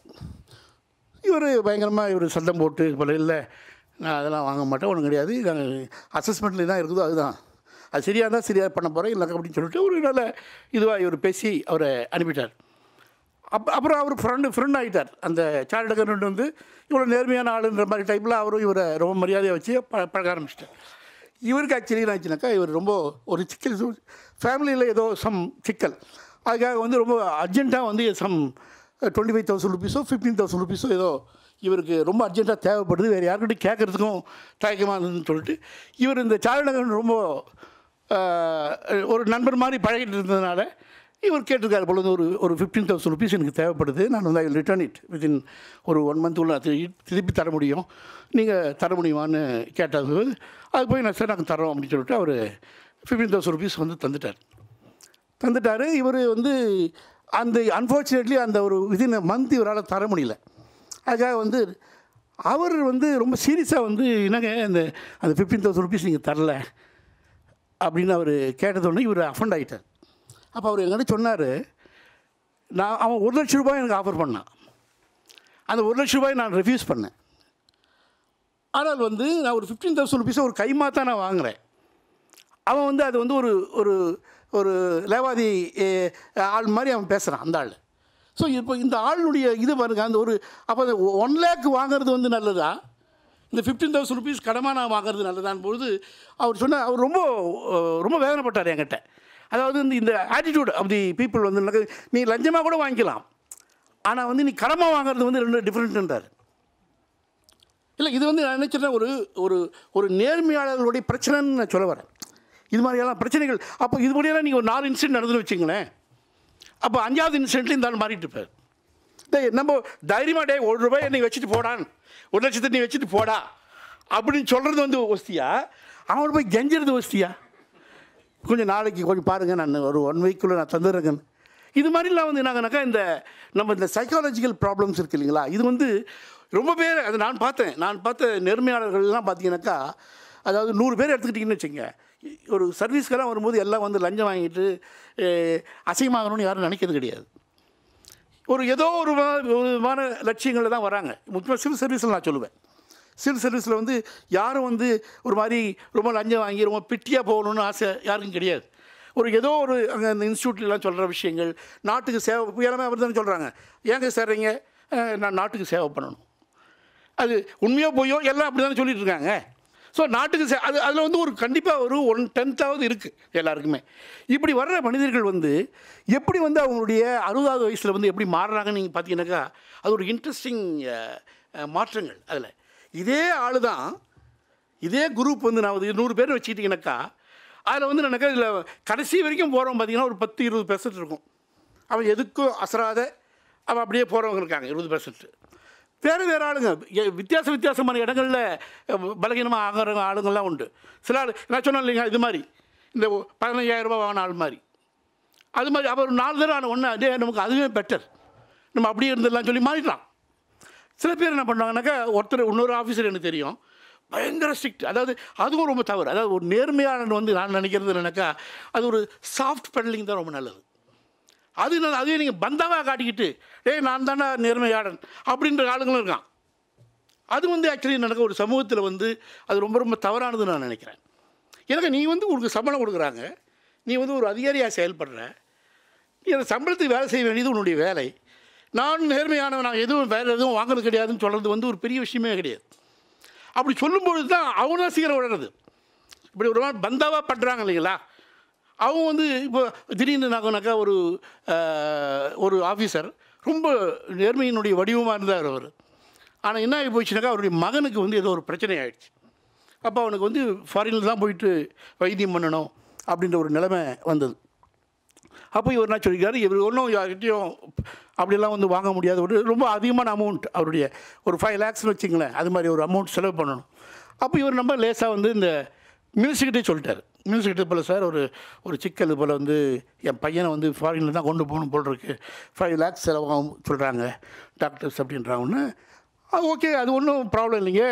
இவர் பயங்கரமாக இவர் சத்தம் போட்டு இது போல இல்லை நான் அதெல்லாம் வாங்க மாட்டேன் ஒன்றும் கிடையாது நாங்கள் அசஸ்மெண்ட்டில் தான் இருக்குதோ அதுதான் அது சரியாக இருந்தால் சரியாக பண்ண போகிறேன் இல்லை அப்படின்னு சொல்லிட்டு ஒரு நல்ல இதுவாக இவர் பேசி அவரை அனுப்பிட்டார் அப் அப்புறம் அவர் ஃப்ரெண்டு ஃப்ரெண்ட் ஆகிட்டார் அந்த சார்ட் அக்கௌண்ட் வந்து இவ்வளோ நேர்மையான ஆளுன்ற மாதிரி டைப்பில் அவரும் இவரை ரொம்ப மரியாதையை வச்சு ப பழக ஆரம்பிச்சிட்டார் இவருக்கு ஆக்சுவலி என்ன ஆச்சுனாக்கா இவர் ரொம்ப ஒரு சிக்கல் ஃபேமிலியில் ஏதோ சம் சிக்கல் அதுக்காக வந்து ரொம்ப அர்ஜென்ட்டாக வந்து சம் டுவெண்ட்டி ஃபைவ் தௌசண்ட் ருபீஸோ ஃபிஃப்டீன் தௌசண்ட் ருபீஸோ ஏதோ இவருக்கு ரொம்ப அர்ஜென்ட்டாக தேவைப்படுது வேறு யாருக்கிட்டையும் கேட்குறதுக்கும் தயக்கமாக இருந்ததுன்னு சொல்லிட்டு இவர் இந்த சார்ட் அக்கௌண்ட் ரொம்ப ஆஹ், ஒரு நண்பர் மாதிரி பழகிட்டு இருந்ததுனால இவர் கேட்டிருக்காரு பொழுது ஒரு ஒரு ஃபிஃப்டீன் தௌசண்ட் ருபீஸ் எனக்கு தேவைப்படுது நான் வந்து ஐ ரிட்டர்ன் இட் வித்தின் ஒரு ஒன் மந்த் உள்ள அது திருப்பி தர முடியும் நீங்கள் தர முடியுமான்னு கேட்டது அது போய் நான் சார் நாங்கள் தரோம் அப்படின்னு சொல்லிட்டு அவர் ஃபிஃப்டீன் தௌசண்ட் ருபீஸ் வந்து தந்துட்டார் தந்துட்டார் இவர் வந்து அந்த அன்ஃபார்ச்சுனேட்லி அந்த ஒரு விதின் மந்த் இவரால் தர முடியல அதுக்காக வந்து அவர் வந்து ரொம்ப சீரியஸாக வந்து என்னங்க இந்த அந்த ஃபிஃப்டீன் தௌசண்ட் ருபீஸ் நீங்கள் தரல அப்படின்னு அவர் கேட்டதோடனே இவர் அஃபண்ட் ஆகிட்டார் அப்போ அவர் எங்கிட்ட சொன்னார் நான் அவன் ஒரு லட்ச ரூபாய் எனக்கு ஆஃபர் பண்ணான் அந்த ஒரு லட்ச ரூபாய் நான் ரெஃப்யூஸ் பண்ணேன் ஆனால் வந்து நான் ஒரு ஃபிஃப்டீன் தௌசண்ட் ருபீஸை ஒரு கைமாத்தான் நான் வாங்குறேன் அவன் வந்து அது வந்து ஒரு ஒரு ஒரு லேவாதி eh, ஆள் மாதிரி அவன் பேசுகிறான் அந்த ஆள் ஸோ இப்போ இந்த ஆளுடைய இது பாருங்க அந்த ஒரு அப்போ அந்த ஒன் லேக் வாங்குறது வந்து நல்லதா இந்த ஃபிஃப்டீன் தௌசண்ட் ருபீஸ் கடமாக நான் வாங்குறது நல்லதான் பொழுது அவர் சொன்ன அவர் ரொம்ப அஹ், ரொம்ப வேதனைப்பட்டார் என்கிட்ட அதாவது இந்த இந்த ஆட்டிடியூட் ஆஃப் தி பீப்புள் வந்து நீ லஞ்சமாக கூட வாங்கிக்கலாம் ஆனால் வந்து நீ கடமாக வாங்குறது வந்து ரெண்டு டிஃப்ரெண்ட்டுன்றார் இல்லை இது வந்து நான் நினைச்சிட்டேன் ஒரு ஒரு ஒரு நேர்மையாளர்களுடைய பிரச்சனைன்னு நான் சொல்ல வரேன் இது மாதிரியெல்லாம் பிரச்சனைகள் அப்போ இது மாதிரியெல்லாம் நீங்கள் ஒரு நாலு இன்சிடென்ட் நடந்துன்னு வச்சுங்களேன் அப்போ அஞ்சாவது இன்சிடென்ட்ல இந்த ஆள் மாறிட்டு இருப்பார் டேய் நம்ம தைரியமாக டே ஒரு ரூபாய் நீ வச்சுட்டு போடான் ஒரு லட்சத்தை நீ வச்சுட்டு போடா அப்படின்னு சொல்கிறது வந்து ஒஸ்தியா அவன் போய் கெஞ்சிறது ஒஸ்தியா கொஞ்சம் நாளைக்கு கொஞ்சம் பாருங்கள் நான் ஒரு ஒன் வீக்குள்ளே நான் தந்துடுறேங்கன்னு இது மாதிரிலாம் வந்து என்னாகனாக்கா இந்த நம்ம இந்த சைக்காலஜிக்கல் ப்ராப்ளம்ஸ் இருக்கு இல்லைங்களா இது வந்து ரொம்ப பேர் அது நான் பார்த்தேன் நான் பார்த்த நேர்மையாளர்கள்லாம் பார்த்தீங்கன்னாக்கா அதாவது நூறு பேர் எடுத்துக்கிட்டிங்கன்னு வச்சுங்க ஒரு சர்வீஸ்க்கெல்லாம் வரும்போது எல்லாம் வந்து லஞ்சம் வாங்கிட்டு அஹ், அசிங்கமாகணும்னு யாரும் நினைக்கிறது கிடையாது ஒரு ஏதோ ஒரு விதமான- ஒரு விதமான லட்சியங்களில் தான் வராங்க முக்கியமாக சிவில் சர்வீஸில் நான் சொல்லுவேன் சிவில் சர்வீஸில் வந்து யாரும் வந்து ஒரு மாதிரி ரொம்ப லஞ்சம் வாங்கி ரொம்ப பிட்டியாக போகணும்னு ஆசை யாருக்கும் கிடையாது ஒரு ஏதோ ஒரு அங்கே அந்த இன்ஸ்டியூட்லாம் சொல்கிற விஷயங்கள் நாட்டுக்கு சேவை இப்போ எல்லாமே அவர் தானே சொல்கிறாங்க ஏங்க சேர்றீங்க அஹ், நான் நாட்டுக்கு சேவை பண்ணணும் அது உண்மையோ பொய்யோ எல்லாம் அப்படி தானே சொல்லிட்டு இருக்காங்க ஸோ நாட்டுக்கு சே அது அதில் வந்து ஒரு கண்டிப்பாக ஒரு ஒன் டென்த்தாவது இருக்குது எல்லாருக்குமே இப்படி வர்ற மனிதர்கள் வந்து எப்படி வந்து அவங்களுடைய அறுபதாவது வயசில் வந்து எப்படி மாறுறாங்கன்னு நீங்கள் பார்த்தீங்கன்னாக்கா அது ஒரு இன்ட்ரெஸ்டிங் மாற்றங்கள் அதில் இதே ஆள் தான் இதே குரூப் வந்து நான் ஒரு நூறு பேர் வச்சுக்கிட்டிங்கனாக்கா அதில் வந்து எனக்கு இதில் கடைசி வரைக்கும் போகிறோம் பார்த்தீங்கன்னா ஒரு பத்து இருபது பெர்சன்ட் இருக்கும் அவன் எதுக்கும் அசராத அவன் அப்படியே போகிறவங்க இருக்காங்க இருபது பர்சன்ட் வேறு வேறு ஆளுங்க எ- வித்தியாச வித்தியாசமான இடங்களில் பலகீனமாக ஆகிற ஆளுங்கள்லாம் உண்டு சில ஆள் நான் சொன்னேன் இல்லைங்க இது மாதிரி இந்த பதினஞ்சாயிரம் ரூபாய் வாங்கின ஆள் மாதிரி அது மாதிரி அவர் நாலு தடவை ஆன ஒன்று அதே நமக்கு அதுவே பெட்டர் நம்ம அப்படியே இருந்துடலாம் சொல்லி மாறிடலாம் சில பேர் என்ன பண்ணுவாங்கனாக்கா ஒருத்தர் இன்னொரு ஆஃபீஸர் எனக்கு தெரியும் பயங்கர ஸ்ட்ரிக்ட் அதாவது அதுவும் ரொம்ப தவறு அதாவது ஒரு நேர்மையாளன் வந்து நான் நினைக்கிறது என்னன்னாக்கா அது ஒரு சாஃப்ட் பெடலிங் தான் ரொம்ப நல்லது அது என்ன அதே நீங்கள் பந்தாவாக காட்டிக்கிட்டு ஏய் நான் தானே நேர்மையாளன் அப்படின்ற ஆளுங்களும் இருக்கான் அது வந்து ஆக்சுவலி நடக்க ஒரு சமூகத்தில் வந்து அது ரொம்ப ரொம்ப தவறானதுன்னு நான் நினைக்கிறேன் எனக்கு நீ வந்து உனக்கு சம்பளம் கொடுக்குறாங்க நீ வந்து ஒரு அதிகாரியாக செயல்படுற நீ அந்த சம்பளத்துக்கு வேலை செய்ய வேண்டியது உன்னுடைய வேலை நான் நேர்மையானவன் நான் எதுவும் வேறு எதுவும் வாங்குறது கிடையாதுன்னு சொல்கிறது வந்து ஒரு பெரிய விஷயமே கிடையாது அப்படி சொல்லும்பொழுது தான் அவங்க தான் சீக்கிரம் விடுறது இப்படி ஒரு மாதிரி பந்தாவாக பண்ணுறாங்க இல்லைங்களா அவங்க வந்து இப்போ திடீர்னு நாங்கனாக்கா ஒரு அஹ், ஒரு ஆஃபீஸர் ரொம்ப நேர்மையினுடைய வடிவமாக இருந்தார் அவர் ஆனால் என்ன ஆகி போச்சுனாக்கா அவருடைய மகனுக்கு வந்து ஏதோ ஒரு பிரச்சனை ஆயிடுச்சு அப்போ அவனுக்கு வந்து ஃபாரினில் தான் போயிட்டு வைத்தியம் பண்ணணும் அப்படின்ற ஒரு நிலைமை வந்தது அப்போ இவர் என்ன சொல்லியிருக்காரு இவர் ஒன்றும் யார்கிட்டையும் அப்படியெல்லாம் வந்து வாங்க முடியாது ஒரு ரொம்ப அதிகமான அமௌண்ட் அவருடைய ஒரு ஃபைவ் லேக்ஸ்னு வச்சுங்களேன் அது மாதிரி ஒரு அமௌண்ட் செலவு பண்ணணும் அப்போ இவர் நம்ம லேசாக வந்து இந்த மினிஸ்டர்கிட்டே சொல்லிட்டார் மினிஸ்டர்கிட்ட போல் சார் ஒரு ஒரு சிக்கல் போல் வந்து என் பையனை வந்து ஃபாரினில் தான் கொண்டு போகணும் போல் இருக்கு ஃபைவ் லேக்ஸ் செலவாகும் சொல்கிறாங்க டாக்டர்ஸ் அப்படின்றாங்கன்னு ஓகே அது ஒன்றும் ப்ராப்ளம் இல்லைங்க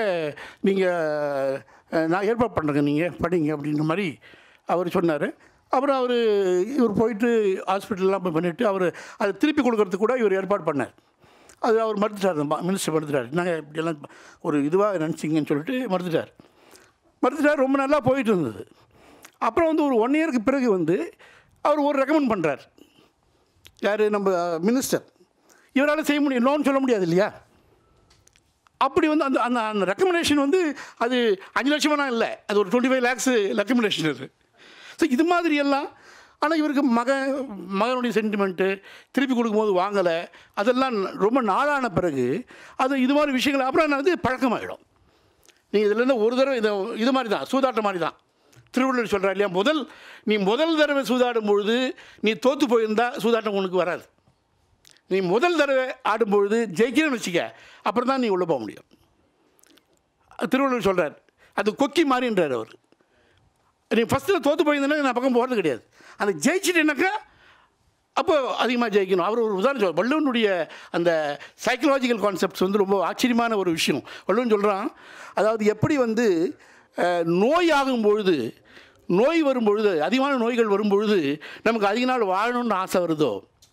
நீங்கள் நான் ஏற்பாடு பண்ணுறேங்க நீங்கள் படிங்க அப்படின்ற மாதிரி அவர் சொன்னார் அப்புறம் அவர் இவர் போயிட்டு ஹாஸ்பிட்டல்லாம் போய் பண்ணிவிட்டு அவர் அதை திருப்பி கொடுக்கறதுக்கு கூட இவர் ஏற்பாடு பண்ணார் அது அவர் மறுத்துட்டார் அந்த மினிஸ்டர் மறுத்துட்டார் நாங்கள் இப்படியெல்லாம் ஒரு இதுவாக நினச்சிங்கன்னு சொல்லிட்டு மறுத்துட்டார் மறுத்துட்டார் ரொம்ப நல்லா போயிட்டு இருந்தது அப்புறம் வந்து ஒரு ஒன் இயருக்கு பிறகு வந்து அவர் ஒரு ரெக்கமெண்ட் பண்ணுறார் யார் நம்ம மினிஸ்டர் இவரால் செய்ய முடியும் லோன் சொல்ல முடியாது இல்லையா அப்படி வந்து அந்த அந்த அந்த ரெக்கமெண்டேஷன் வந்து அது அஞ்சு லட்சமெல்லாம் இல்லை அது ஒரு டுவெண்ட்டி ஃபைவ் லேக்ஸு ரெக்கமெண்டேஷன் அது ஸோ இது மாதிரி எல்லாம் ஆனால் இவருக்கு மக மகனுடைய சென்டிமெண்ட்டு திருப்பி கொடுக்கும்போது வாங்கலை அதெல்லாம் ரொம்ப நாளான பிறகு அது இது மாதிரி விஷயங்கள் அப்புறம் வந்து பழக்கமாயிடும் நீங்கள் இதுலேருந்து ஒரு தடவை இதை இது மாதிரி தான் சூதாட்டம் மாதிரி தான் திருவள்ளுவர் சொல்கிறார் இல்லையா முதல் நீ முதல் தடவை சூதாடும் பொழுது நீ தோற்று போயிருந்தா சூதாட்டம் உனக்கு வராது நீ முதல் தடவை ஆடும்பொழுது ஜெயிக்கிறேன்னு வச்சுக்க அப்புறம் தான் நீ உள்ளே போக முடியும் திருவள்ளுவர் சொல்கிறார் அது கொக்கி மாறின்றார் அவர் நீ ஃபஸ்ட்டில் தோற்று போயிருந்தேன்னா நான் பக்கம் போகிறது கிடையாது அந்த ஜெயிச்சிட்டேனாக்கா அப்போ அதிகமாக ஜெயிக்கணும் அவர் ஒரு உதாரணம் சொல் வள்ளுவனுடைய அந்த சைக்கலாஜிக்கல் கான்செப்ட்ஸ் வந்து ரொம்ப ஆச்சரியமான ஒரு விஷயம் வள்ளுவன் சொல்கிறான் அதாவது எப்படி வந்து அஹ், நோய் ஆகும் பொழுது நோய் வரும் பொழுது அதிகமான நோய்கள் வரும் பொழுது நமக்கு அதிக நாள் வாழணும்னு ஆசை வருதோ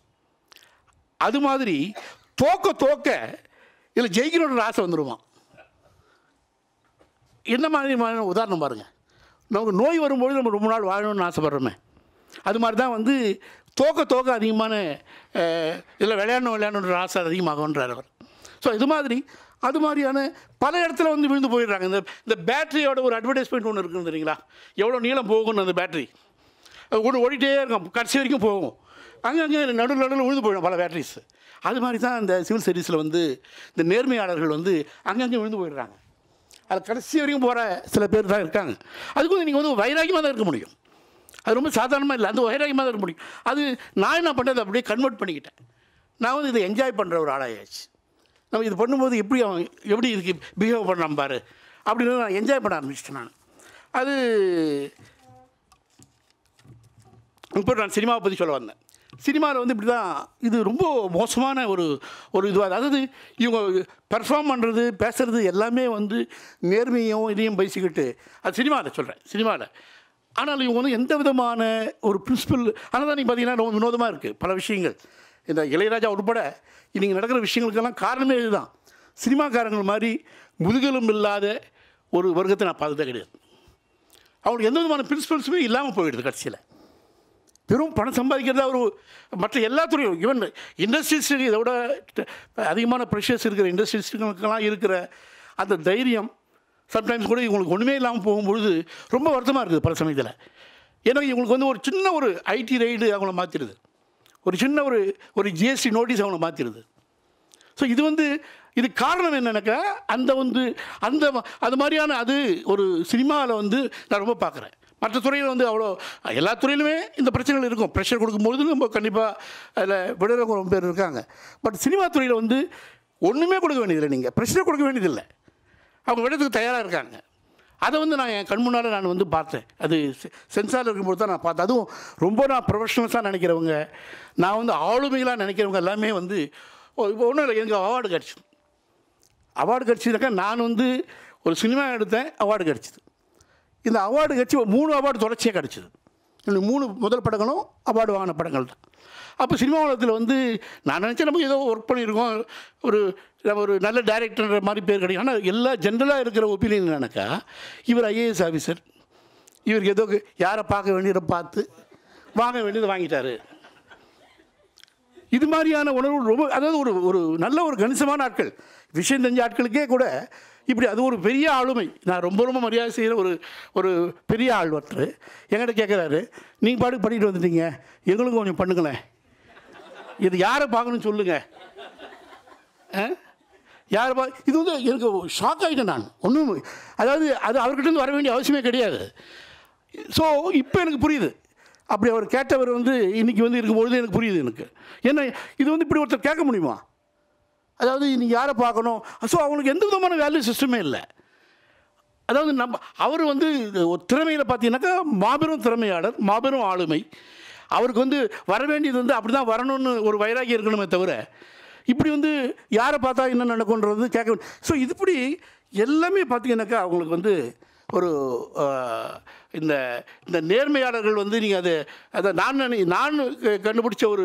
அது மாதிரி தோக்க தோக்க இதில் ஜெயிக்கணுன்ற ஆசை வந்துடுமா என்ன மாதிரி உதாரணம் பாருங்கள் நமக்கு நோய் வரும்பொழுது நம்ம ரொம்ப நாள் வாழணும்னு ஆசைப்படுறோமே அது மாதிரி தான் வந்து தோக்க தோக்க அதிகமான இதில் விளையாடணும் விளையாடணுன்ற ஆசை அதிகமாகுன்றார் அவர் ஸோ இது மாதிரி அது மாதிரியான பல இடத்துல வந்து விழுந்து போயிடுறாங்க இந்த இந்த பேட்டரியோட ஒரு அட்வர்டைஸ்மெண்ட் ஒன்று இருக்குது தெரியுங்களா எவ்வளோ நீளம் போகணும் அந்த பேட்டரி ஒன்று ஓடிட்டே இருக்கும் கடைசி வரைக்கும் போகும் அங்கங்கே நடுவில் நடுவில் விழுந்து போயிடும் பல பேட்டரிஸ் அது மாதிரி தான் இந்த சிவில் சர்வீஸில் வந்து இந்த நேர்மையாளர்கள் வந்து அங்கங்கே விழுந்து போயிடுறாங்க அது கடைசி வரைக்கும் போகிற சில பேர் தான் இருக்காங்க அதுக்கு வந்து நீங்கள் வந்து வைராக்கியமாக தான் இருக்க முடியும் அது ரொம்ப சாதாரணமாக இல்லை அந்த வைராக்கியமாக தான் இருக்க முடியும் அது நான் என்ன பண்ணது அப்படியே கன்வெர்ட் பண்ணிக்கிட்டேன் நான் வந்து இதை என்ஜாய் பண்ணுற ஒரு ஆளாயாச்சு நம்ம இது பண்ணும்போது எப்படி அவன் எப்படி இதுக்கு பிஹேவ் பண்ணான் பாரு அப்படின்னு நான் என்ஜாய் பண்ண ஆரம்பிச்சிட்டேன் நான் அது இப்போ நான் சினிமாவை பற்றி சொல்ல வந்தேன் சினிமாவில் வந்து இப்படி தான் இது ரொம்ப மோசமான ஒரு ஒரு இதுவாக அதாவது இவங்க பெர்ஃபார்ம் பண்ணுறது பேசுகிறது எல்லாமே வந்து நேர்மையும் இதையும் பேசிக்கிட்டு அது சினிமாவில் சொல்கிறேன் சினிமாவில் ஆனால் இவங்க வந்து எந்த விதமான ஒரு பிரின்சிபல் ஆனால் தான் நீங்கள் பார்த்தீங்கன்னா ரொம்ப வினோதமாக இருக்குது பல விஷயங்கள் இந்த இளையராஜா உட்பட இன்றைக்கி நடக்கிற விஷயங்களுக்கெல்லாம் காரணமே இதுதான் சினிமாக்காரங்கள் மாதிரி முதுகெலும் இல்லாத ஒரு வர்க்கத்தை நான் பார்த்ததே கிடையாது அவங்களுக்கு எந்த விதமான பிரின்சிபல்ஸுமே இல்லாமல் போயிடுது கடைசியில் வெறும் பணம் சம்பாதிக்கிறதா ஒரு மற்ற எல்லா துறையும் ஈவன் இண்டஸ்ட்ரீஸுக்கு இதை விட அதிகமான ப்ரெஷர்ஸ் இருக்கிற இண்டஸ்ட்ரீஸ்களுக்கெல்லாம் இருக்கிற அந்த தைரியம் சம்டைம்ஸ் கூட இவங்களுக்கு ஒன்றுமே இல்லாமல் போகும்பொழுது ரொம்ப வருத்தமாக இருக்குது பல சமயத்தில் ஏன்னா இவங்களுக்கு வந்து ஒரு சின்ன ஒரு ஐடி ரைடு அவங்கள மாற்றிடுது ஒரு சின்ன ஒரு ஒரு ஜிஎஸ்டி நோட்டீஸ் அவங்கள மாற்றிடுது ஸோ இது வந்து இது காரணம் என்னன்னாக்கா அந்த வந்து அந்த ம- அது மாதிரியான அது ஒரு சினிமாவில் வந்து நான் ரொம்ப பார்க்குறேன் மற்ற துறையில் வந்து அவ்வளோ எல்லா துறையிலுமே இந்த பிரச்சனைகள் இருக்கும் ப்ரெஷர் கொடுக்கும்பொழுது நம்ம கண்டிப்பாக அதில் விடுறவங்க ரொம்ப பேர் இருக்காங்க பட் சினிமா துறையில் வந்து ஒன்றுமே கொடுக்க வேண்டியதில்லை நீங்கள் ப்ரெஷர் கொடுக்க வேண்டியதில்லை அவங்க விடத்துக்கு தயாராக இருக்காங்க அதை வந்து நான் என் கண் முன்னால் நான் வந்து பார்த்தேன் அது சென்சாரில் இருக்கும்போது தான் நான் பார்த்தேன் அதுவும் ரொம்ப நான் ப்ரொஃபஷனல்ஸாக நினைக்கிறவங்க நான் வந்து ஆளுமைகளாக நினைக்கிறவங்க எல்லாமே வந்து ஓ இப்போ ஒன்றும் இல்லை எனக்கு அவார்டு கிடச்சிது அவார்டு கிடச்சிதாக்கா நான் வந்து ஒரு சினிமா எடுத்தேன் அவார்டு கிடச்சிது இந்த அவார்டு கிடச்சி ஒரு மூணு அவார்டு தொடர்ச்சியாக கிடச்சிது இந்த மூணு முதல் படங்களும் அவார்டு வாங்கின படங்கள் தான் அப்போ சினிமா உலகத்தில் வந்து நான் நினச்சேன் நம்ம ஏதோ ஒர்க் பண்ணியிருக்கோம் ஒரு நம்ம ஒரு நல்ல டைரக்டர்ன்ற மாதிரி பேர் கிடைக்கும் ஆனால் எல்லா ஜென்ரலாக இருக்கிற ஒப்பீனியன் என்னக்கா இவர் ஐஏஎஸ் ஆஃபீஸர் இவருக்கு ஏதோ யாரை பார்க்க வேண்டியதை பார்த்து வாங்க வேண்டியதை வாங்கிட்டாரு இது மாதிரியான உணர்வு ரொம்ப அதாவது ஒரு ஒரு நல்ல ஒரு கணிசமான ஆட்கள் விஷயம் தெரிஞ்ச ஆட்களுக்கே கூட இப்படி அது ஒரு பெரிய ஆளுமை நான் ரொம்ப ரொம்ப மரியாதை செய்கிற ஒரு ஒரு பெரிய ஆள் ஒருத்தர் என்கிட்ட கேட்குறாரு நீங்கள் பாட்டுக்கு பண்ணிட்டு வந்துட்டீங்க எங்களுக்கும் கொஞ்சம் பண்ணுங்களேன் இது யாரை பார்க்கணும்னு சொல்லுங்கள் யாரை பா இது வந்து எனக்கு ஷாக் ஆகிட்டேன் நான் ஒன்றும் அதாவது அது அவர்கிட்ட இருந்து வர வேண்டிய அவசியமே கிடையாது ஸோ இப்போ எனக்கு புரியுது அப்படி அவர் கேட்டவர் வந்து இன்றைக்கி வந்து இருக்கும்பொழுது எனக்கு புரியுது எனக்கு ஏன்னா இது வந்து இப்படி ஒருத்தர் கேட்க முடியுமா அதாவது நீங்கள் யாரை பார்க்கணும் ஸோ அவங்களுக்கு எந்த விதமான வேல்யூ சிஸ்டமே இல்லை அதாவது நம்ம அவர் வந்து இது ஒரு திறமையில் பார்த்தீங்கன்னாக்கா மாபெரும் திறமையாளர் மாபெரும் ஆளுமை அவருக்கு வந்து வர வேண்டியது வந்து அப்படி தான் வரணும்னு ஒரு வைராகி இருக்கணுமே தவிர இப்படி வந்து யாரை பார்த்தா என்ன நடக்கும்ன்றது கேட்க ஸோ இதுபடி எல்லாமே பார்த்தீங்கன்னாக்கா அவங்களுக்கு வந்து ஒரு ஆஹ், இந்த இந்த நேர்மையாளர்கள் வந்து நீங்கள் அது அதை நான் நினை நான் க- கண்டுபிடிச்ச ஒரு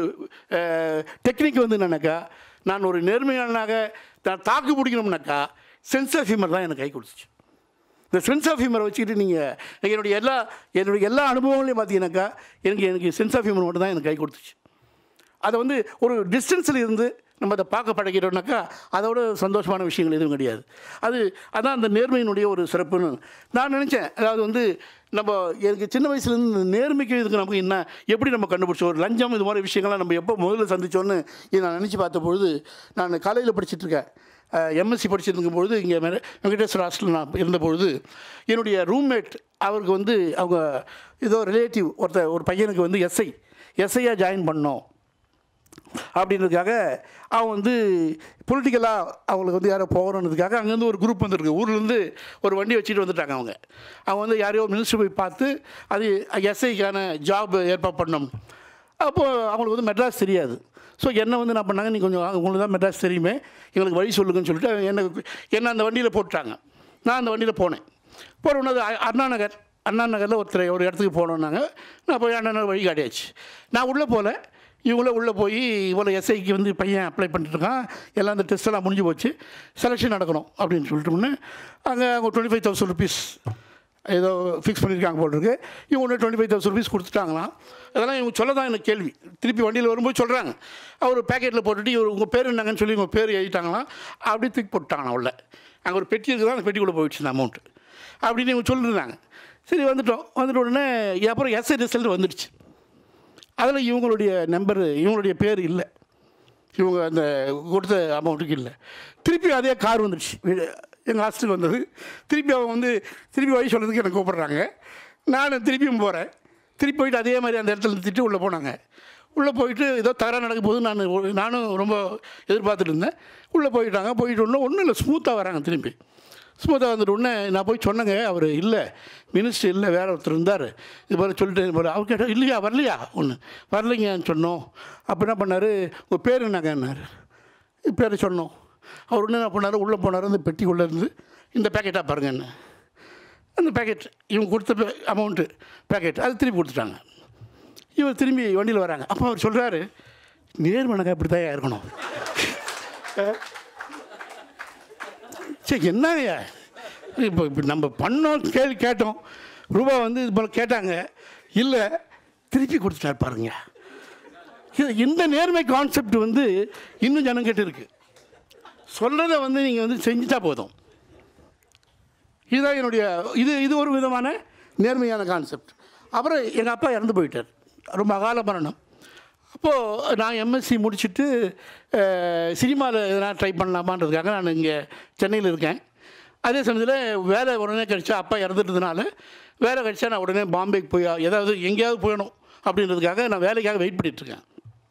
டெக்னிக் வந்து என்னன்னாக்கா நான் ஒரு நேர்மையாளனாக நான் தாக்கு பிடிக்கணும்னாக்கா சென்ஸ் ஆஃப் ஹியூமர் தான் எனக்கு கை கொடுத்துச்சு இந்த சென்ஸ் ஆஃப் ஹியூமரை வச்சுக்கிட்டு நீங்கள் என்னுடைய எல்லா என்னுடைய எல்லா அனுபவங்களையும் பார்த்தீங்கன்னாக்கா எனக்கு எனக்கு சென்ஸ் ஆஃப் ஹியூமர் மட்டும் தான் எனக்கு கை கொடுத்துச்சு அதை வந்து ஒரு டிஸ்டன்ஸில் இருந்து நம்ம அதை பார்க்க பழகிறோம்னாக்கா அதோட சந்தோஷமான விஷயங்கள் எதுவும் கிடையாது அது அதான் அந்த நேர்மையினுடைய ஒரு சிறப்புன்னு நான் நினச்சேன் அதாவது வந்து நம்ம எனக்கு சின்ன வயசுலேருந்து இந்த நேர்மைக்கு இதுக்கு நமக்கு என்ன எப்படி நம்ம கண்டுபிடிச்சோம் ஒரு லஞ்சம் இது மாதிரி விஷயங்கள்லாம் நம்ம எப்போ முதல்ல சந்திச்சோன்னு இதை நான் நினச்சி பார்த்த பொழுது நான் காலேஜில் படிச்சுட்டு இருக்கேன் எம்எஸ்சி படிச்சுட்டு இருக்கும்பொழுது இங்கே மெர வெங்கடேஸ்வர ஹாஸ்டலில் நான் இருந்தபொழுது என்னுடைய ரூம்மேட் அவருக்கு வந்து அவங்க ஏதோ ரிலேட்டிவ் ஒருத்தர் ஒரு பையனுக்கு வந்து எஸ்ஐ எஸ்ஐயாக ஜாயின் பண்ணோம் அப்படின்றதுக்காக அவன் வந்து பொலிட்டிக்கலாக அவங்களுக்கு வந்து யாரோ போகணுன்றதுக்காக அங்கேருந்து ஒரு குரூப் வந்திருக்கு ஊர்லேருந்து ஒரு வண்டி வச்சுட்டு வந்துட்டாங்க அவங்க அவங்க வந்து யாரையோ மினிஸ்டர் போய் பார்த்து அது எஸ்ஐக்கான ஜாப் ஏற்பாடு பண்ணோம் அப்போது அவங்களுக்கு வந்து மெட்ராஸ் தெரியாது ஸோ என்ன வந்து என்ன பண்ணாங்க நீ கொஞ்சம் வாங்க, உங்களுக்கு தான் மெட்ராஸ் தெரியுமே எங்களுக்கு வழி சொல்லுங்கன்னு சொல்லிட்டு என்ன என்ன அந்த வண்டியில் போட்டுட்டாங்க நான் அந்த வண்டியில் போனேன் போனோன்னு அது அ- அண்ணா நகர் அண்ணா நகரில் ஒருத்தர் ஒரு இடத்துக்கு போனோன்னாங்க நான் போய் அண்ணா நகர் வழி காட்டியாச்சு நான் உள்ளே போகல இவங்கள உள்ளே போய் இவ்வளோ எஸ்ஐக்கு வந்து பையன் அப்ளை பண்ணிட்டு இருக்கான் எல்லாம் அந்த டெஸ்ட் எல்லாம் முடிஞ்சு போச்சு செலெக்ஷன் நடக்கணும் அப்படின்னு சொல்லிட்டோம்னு அங்கே அவங்க டுவெண்ட்டி ஃபைவ் தௌசண்ட் ருபீஸ் ஏதோ ஃபிக்ஸ் பண்ணியிருக்காங்க போல் இருக்கு இவங்க ஒன்று டுவெண்ட்டி ஃபைவ் தௌசண்ட் ருபீஸ் கொடுத்துட்டாங்களாம் அதெல்லாம் இவங்க சொல்ல தான் எனக்கு கேள்வி திருப்பி வண்டியில் வரும்போது சொல்கிறாங்க அவர் பேக்கெட்டில் போட்டுட்டு இவர் உங்கள் பேர் என்னங்கன்னு சொல்லி உங்கள் பேர் எழுதிட்டாங்களாம் அப்படியே தூக்கி போட்டாங்களாம் உள்ள அங்கே ஒரு பெட்டி இருக்குது அந்த பெட்டிக்குள்ளே போயிடுச்சு இந்த அமௌண்ட்டு அப்படின்னு இவங்க சொல்லியிருந்தாங்க சரி வந்துட்டோம் வந்துட்ட உடனே அப்புறம் எஸ்ஐ ரிசல்ட் வந்துடுச்சு அதில் இவங்களுடைய நம்பர் இவங்களுடைய பேர் இல்லை இவங்க அந்த கொடுத்த அமௌண்ட்டுக்கு இல்லை திருப்பி அதே கார் வந்துடுச்சு எங்கள் ஹாஸ்டலுக்கு வந்தது திருப்பி அவங்க வந்து திருப்பி வழி சொல்கிறதுக்கு எனக்கு கூப்பிட்றாங்க நான் திருப்பியும் போகிறேன் திருப்பி போயிட்டு அதே மாதிரி அந்த இடத்துல நிறுத்திட்டு உள்ளே போனாங்க உள்ளே போயிட்டு ஏதோ தகராறு நடக்கும் போது நான் ஒரு- நானும் ரொம்ப எதிர்பார்த்துட்டு இருந்தேன் உள்ளே போயிட்டாங்க போயிட்டு ஒன்றும் ஒன்றும் இல்லை ஸ்மூத்தாக வராங்க திரும்பி ஸ்மூத்தாக வந்துட்டு உடனே நான் போய் சொன்னேங்க அவர் இல்லை மினிஸ்டர் இல்லை வேற ஒருத்தர் இருந்தார் இது மாதிரி சொல்லிட்டு இது மாதிரி அவர் கேட்டால் இல்லையா வரலையா ஒன்று வரலைங்கன்னு சொன்னோம் அப்போ என்ன பண்ணார் உங்கள் பேர் என்னங்கன்னாரு பேரை சொன்னோம் அவர் உடனே என்ன பண்ணார் உள்ளே போனார் அந்த பெட்டிக்குள்ளே இருந்து இந்த பேக்கெட்டாக பாருங்க என்ன அந்த பேக்கெட் இவங்க கொடுத்த அமௌண்ட்டு பேக்கெட் அது திருப்பி கொடுத்துட்டாங்க இவர் திரும்பி வண்டியில் வராங்க அப்போ அவர் சொல்கிறாரு நேர்மனக்கா இப்படி தான் இருக்கணும் சரி என்னங்க இப்போ இப்போ நம்ம பண்ணோம் கேள்வி கேட்டோம் ரூபா வந்து இது போல் கேட்டாங்க இல்லை திருப்பி கொடுத்துட்டார் பாருங்க இது இந்த நேர்மை கான்செப்ட் வந்து இன்னும் ஜனங்கிட்ட இருக்கு சொல்கிறத வந்து நீங்கள் வந்து செஞ்சுட்டா போதும் இதுதான் என்னுடைய இது இது ஒரு விதமான நேர்மையான கான்செப்ட் அப்புறம் எங்கள் அப்பா இறந்து போயிட்டார் ரொம்ப அகால மரணம் அப்போது நான் எம்எஸ்சி முடிச்சுட்டு சினிமாவில் எதனா ட்ரை பண்ணலாமான்றதுக்காக நான் இங்கே சென்னையில் இருக்கேன் அதே சமயத்தில் வேலை உடனே கிடச்சா அப்பா இறந்துட்டதுனால வேலை கிடச்சா நான் உடனே பாம்பேக்கு போய் ஏதாவது எங்கேயாவது போயணும் அப்படின்றதுக்காக நான் வேலைக்காக வெயிட் பண்ணிகிட்ருக்கேன்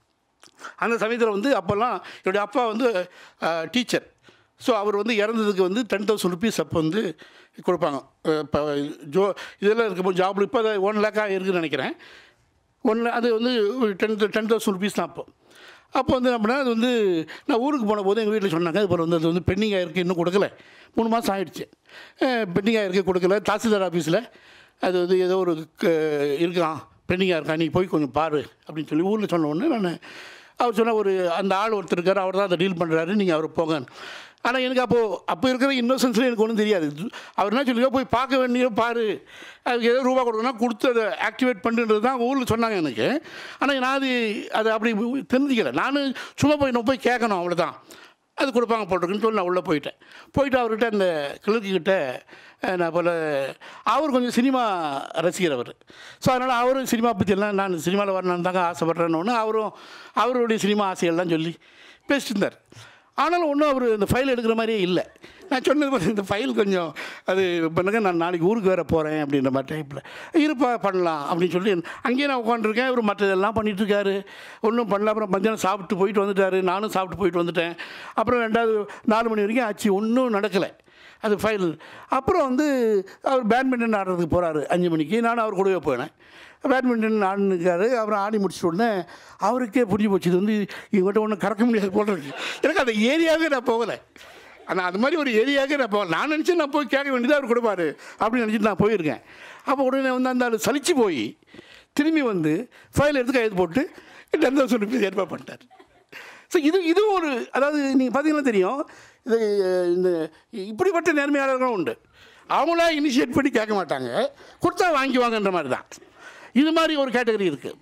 அந்த சமயத்தில் வந்து அப்போல்லாம் என்னுடைய அப்பா வந்து டீச்சர் ஸோ அவர் வந்து இறந்ததுக்கு வந்து டென் தௌசண்ட் ருபீஸ் அப்போ வந்து கொடுப்பாங்க இப்போ ஜோ இதெல்லாம் இருக்கும்போது ஜாபில் இப்போ அதை ஒன் லேக்காக இருக்குதுன்னு நினைக்கிறேன் ஒன் அது வந்து ஒரு டென் டென் தௌசண்ட் ருபீஸ் தான் அப்போ அப்போ வந்து அப்படின்னா அது வந்து நான் ஊருக்கு போன போது எங்கள் வீட்டில் சொன்னாங்க இது போல் வந்து அது வந்து பெண்டிங் ஆகிருக்கு இன்னும் கொடுக்கல மூணு மாதம் ஆகிடுச்சு பெண்டிங் ஆகிருக்கு கொடுக்கல தாசில்தார் ஆஃபீஸில் அது வந்து ஏதோ ஒரு க- இருக்கான் பெண்டிங்காக இருக்கா நீ போய் கொஞ்சம் பாரு அப்படின்னு சொல்லி ஊரில் சொன்ன உடனே நான் அவர் சொன்ன ஒரு அந்த ஆள் ஒருத்தர் இருக்கார் அவர் தான் அதை டீல் பண்ணுறாரு நீங்கள் அவர் போங்க ஆனால் எனக்கு அப்போது அப்போ இருக்கிற இன்னோசன்ஸில் எனக்கு ஒன்றும் தெரியாது அவர் என்ன சொல்லியோ போய் பார்க்க வேண்டியோ பாரு அதுக்கு ஏதோ ரூபா கொடுக்கணும் கொடுத்து அதை ஆக்டிவேட் பண்ணுன்றது தான் ஊரில் சொன்னாங்க எனக்கு ஆனால் நான் அது அதை அப்படி தெரிஞ்சுக்கல நான் சும்மா போய் நான் போய் கேட்கணும் அவ்வளோதான் அது கொடுப்பாங்க போட்டிருக்குன்னு சொல்லி நான் உள்ளே போயிட்டேன் போயிட்டு அவர்கிட்ட அந்த கிழக்குக்கிட்ட நான் போல் அவர் கொஞ்சம் சினிமா ரசிகர் அவர் ஸோ அதனால் அவரும் சினிமா பற்றி எல்லாம் நான் சினிமாவில் வரணும்னு தாங்க ஆசைப்பட்றேன்னு அவரும் அவருடைய சினிமா ஆசையெல்லாம் சொல்லி பேசிட்டு இருந்தார் ஆனாலும் ஒன்றும் அவர் இந்த ஃபைல் எடுக்கிற மாதிரியே இல்லை நான் சொன்னது பாரு, இந்த ஃபைல் கொஞ்சம் அது பண்ணுங்க நான் நாளைக்கு ஊருக்கு வேறு போகிறேன் அப்படின்ற மாதிரி டைப்பில் இருப்பா பண்ணலாம் அப்படின்னு சொல்லி அங்கேயே நான் உட்காந்துருக்கேன் இவர் மற்றதெல்லாம் பண்ணிட்டு இருக்காரு ஒன்றும் பண்ணல அப்புறம் மத்தியானம் சாப்பிட்டு போயிட்டு வந்துட்டாரு நானும் சாப்பிட்டு போயிட்டு வந்துட்டேன் அப்புறம் ரெண்டாவது நாலு மணி வரைக்கும் ஆச்சு ஒன்றும் நடக்கலை அது ஃபைல் அப்புறம் வந்து அவர் பேட்மிண்டன் ஆடுறதுக்கு போகிறாரு அஞ்சு மணிக்கு நானும் அவர் கூடவே போனேன் பேட்மிண்டன் ஆடினுக்காரு அப்புறம் ஆடி முடிச்சிட்ட உடனே அவருக்கே புரிஞ்சு போச்சு இது வந்து இவங்ககிட்ட ஒன்றும் கறக்க முடியாது போல இருக்கு எனக்கு அந்த ஏரியாவே நான் போகலை ஆனால் அது மாதிரி ஒரு ஏரியாவே நான் போகல நான் நினச்சேன் நான் போய் கேட்க வேண்டியதாக அவர் கொடுப்பாரு அப்படின்னு நினச்சிட்டு நான் போயிருக்கேன் அப்போ உடனே வந்து அந்த ஆள் சலிச்சு போய் திரும்பி வந்து ஃபைல் எடுத்து கையெழுத்து போட்டு டென் தௌசண்ட் ருபீஸ் ஏற்பாடு பண்ணிட்டார் ஸோ இது இதுவும் ஒரு அதாவது நீங்கள் பார்த்தீங்கன்னா தெரியும் இது இந்த இப்படிப்பட்ட நேர்மையாளர்களும் உண்டு அவங்களா இனிஷியேட் பண்ணி கேட்க மாட்டாங்க கொடுத்தா வாங்கிக்குவாங்கன்ற மாதிரி தான் இது மாதிரி ஒரு கேட்டகரி இருக்குது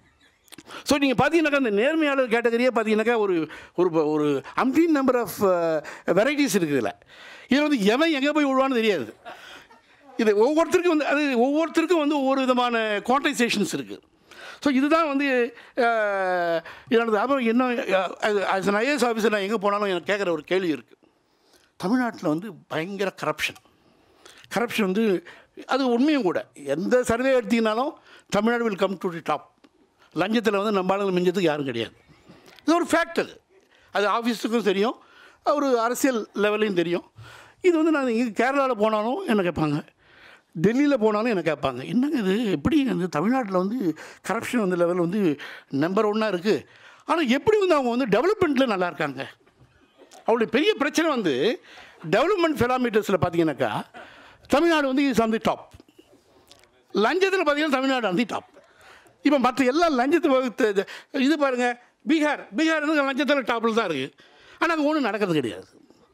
ஸோ நீங்கள் பார்த்தீங்கன்னாக்கா அந்த நேர்மையாளர் கேட்டகரியே பார்த்தீங்கன்னாக்கா ஒரு ஒரு ஒரு அம்டீன் நம்பர் ஆஃப் வெரைட்டிஸ் இருக்குது இதில் இதில் வந்து எவன் எங்கே போய் விழுவான்னு தெரியாது இது ஒவ்வொருத்தருக்கும் வந்து அது ஒவ்வொருத்தருக்கும் வந்து ஒவ்வொரு விதமான குவான்டைசேஷன்ஸ் இருக்குது ஸோ இதுதான் வந்து அஹ், இதனது அப்புறம் என்ன ஆஸ் அன் ஐஏஎஸ் ஆஃபீஸர் நான் எங்கே போனாலும் எனக்கு கேட்குற ஒரு கேள்வி இருக்குது தமிழ்நாட்டில் வந்து பயங்கர கரப்ஷன் கரப்ஷன் வந்து அது உண்மையும் கூட எந்த சர்வே எடுத்தீங்கனாலும் Tamil Nadu will come to the top லஞ்சத்தில் வந்து நம்ம ஆளுங்க மிஞ்சத்துக்கு யாரும் கிடையாது இது ஒரு ஃபேக்ட் அது அது ஆஃபீஸுக்கும் தெரியும் ஒரு அரசியல் லெவல்லையும் தெரியும் இது வந்து நான் இங்கே கேரளாவில் போனாலும் என்ன கேட்பாங்க டெல்லியில் போனாலும் என்ன கேட்பாங்க என்னங்க இது எப்படி வந்து தமிழ்நாட்டில் வந்து கரப்ஷன் வந்து லெவல் வந்து நம்பர் ஒன்னாக இருக்குது ஆனால் எப்படி வந்து அவங்க வந்து டெவலப்மெண்ட்டில் நல்லா இருக்காங்க அவருடைய பெரிய பிரச்சனை வந்து டெவலப்மெண்ட் ஃபெராமீட்டர்ஸில் பார்த்தீங்கன்னாக்கா தமிழ்நாடு வந்து இஸ் ஆன் தி டாப் லஞ்சத்தில் பார்த்தீங்கன்னா தமிழ்நாடு ஆன் தி டாப் இப்போ மற்ற எல்லா லஞ்சத்தை வகுத்து இது- இது பாருங்கள் பீகார் பீகார் வந்து லஞ்சத்தில் டாப்பில் தான் இருக்குது ஆனால் அங்கே ஒன்றும் நடக்கிறது கிடையாது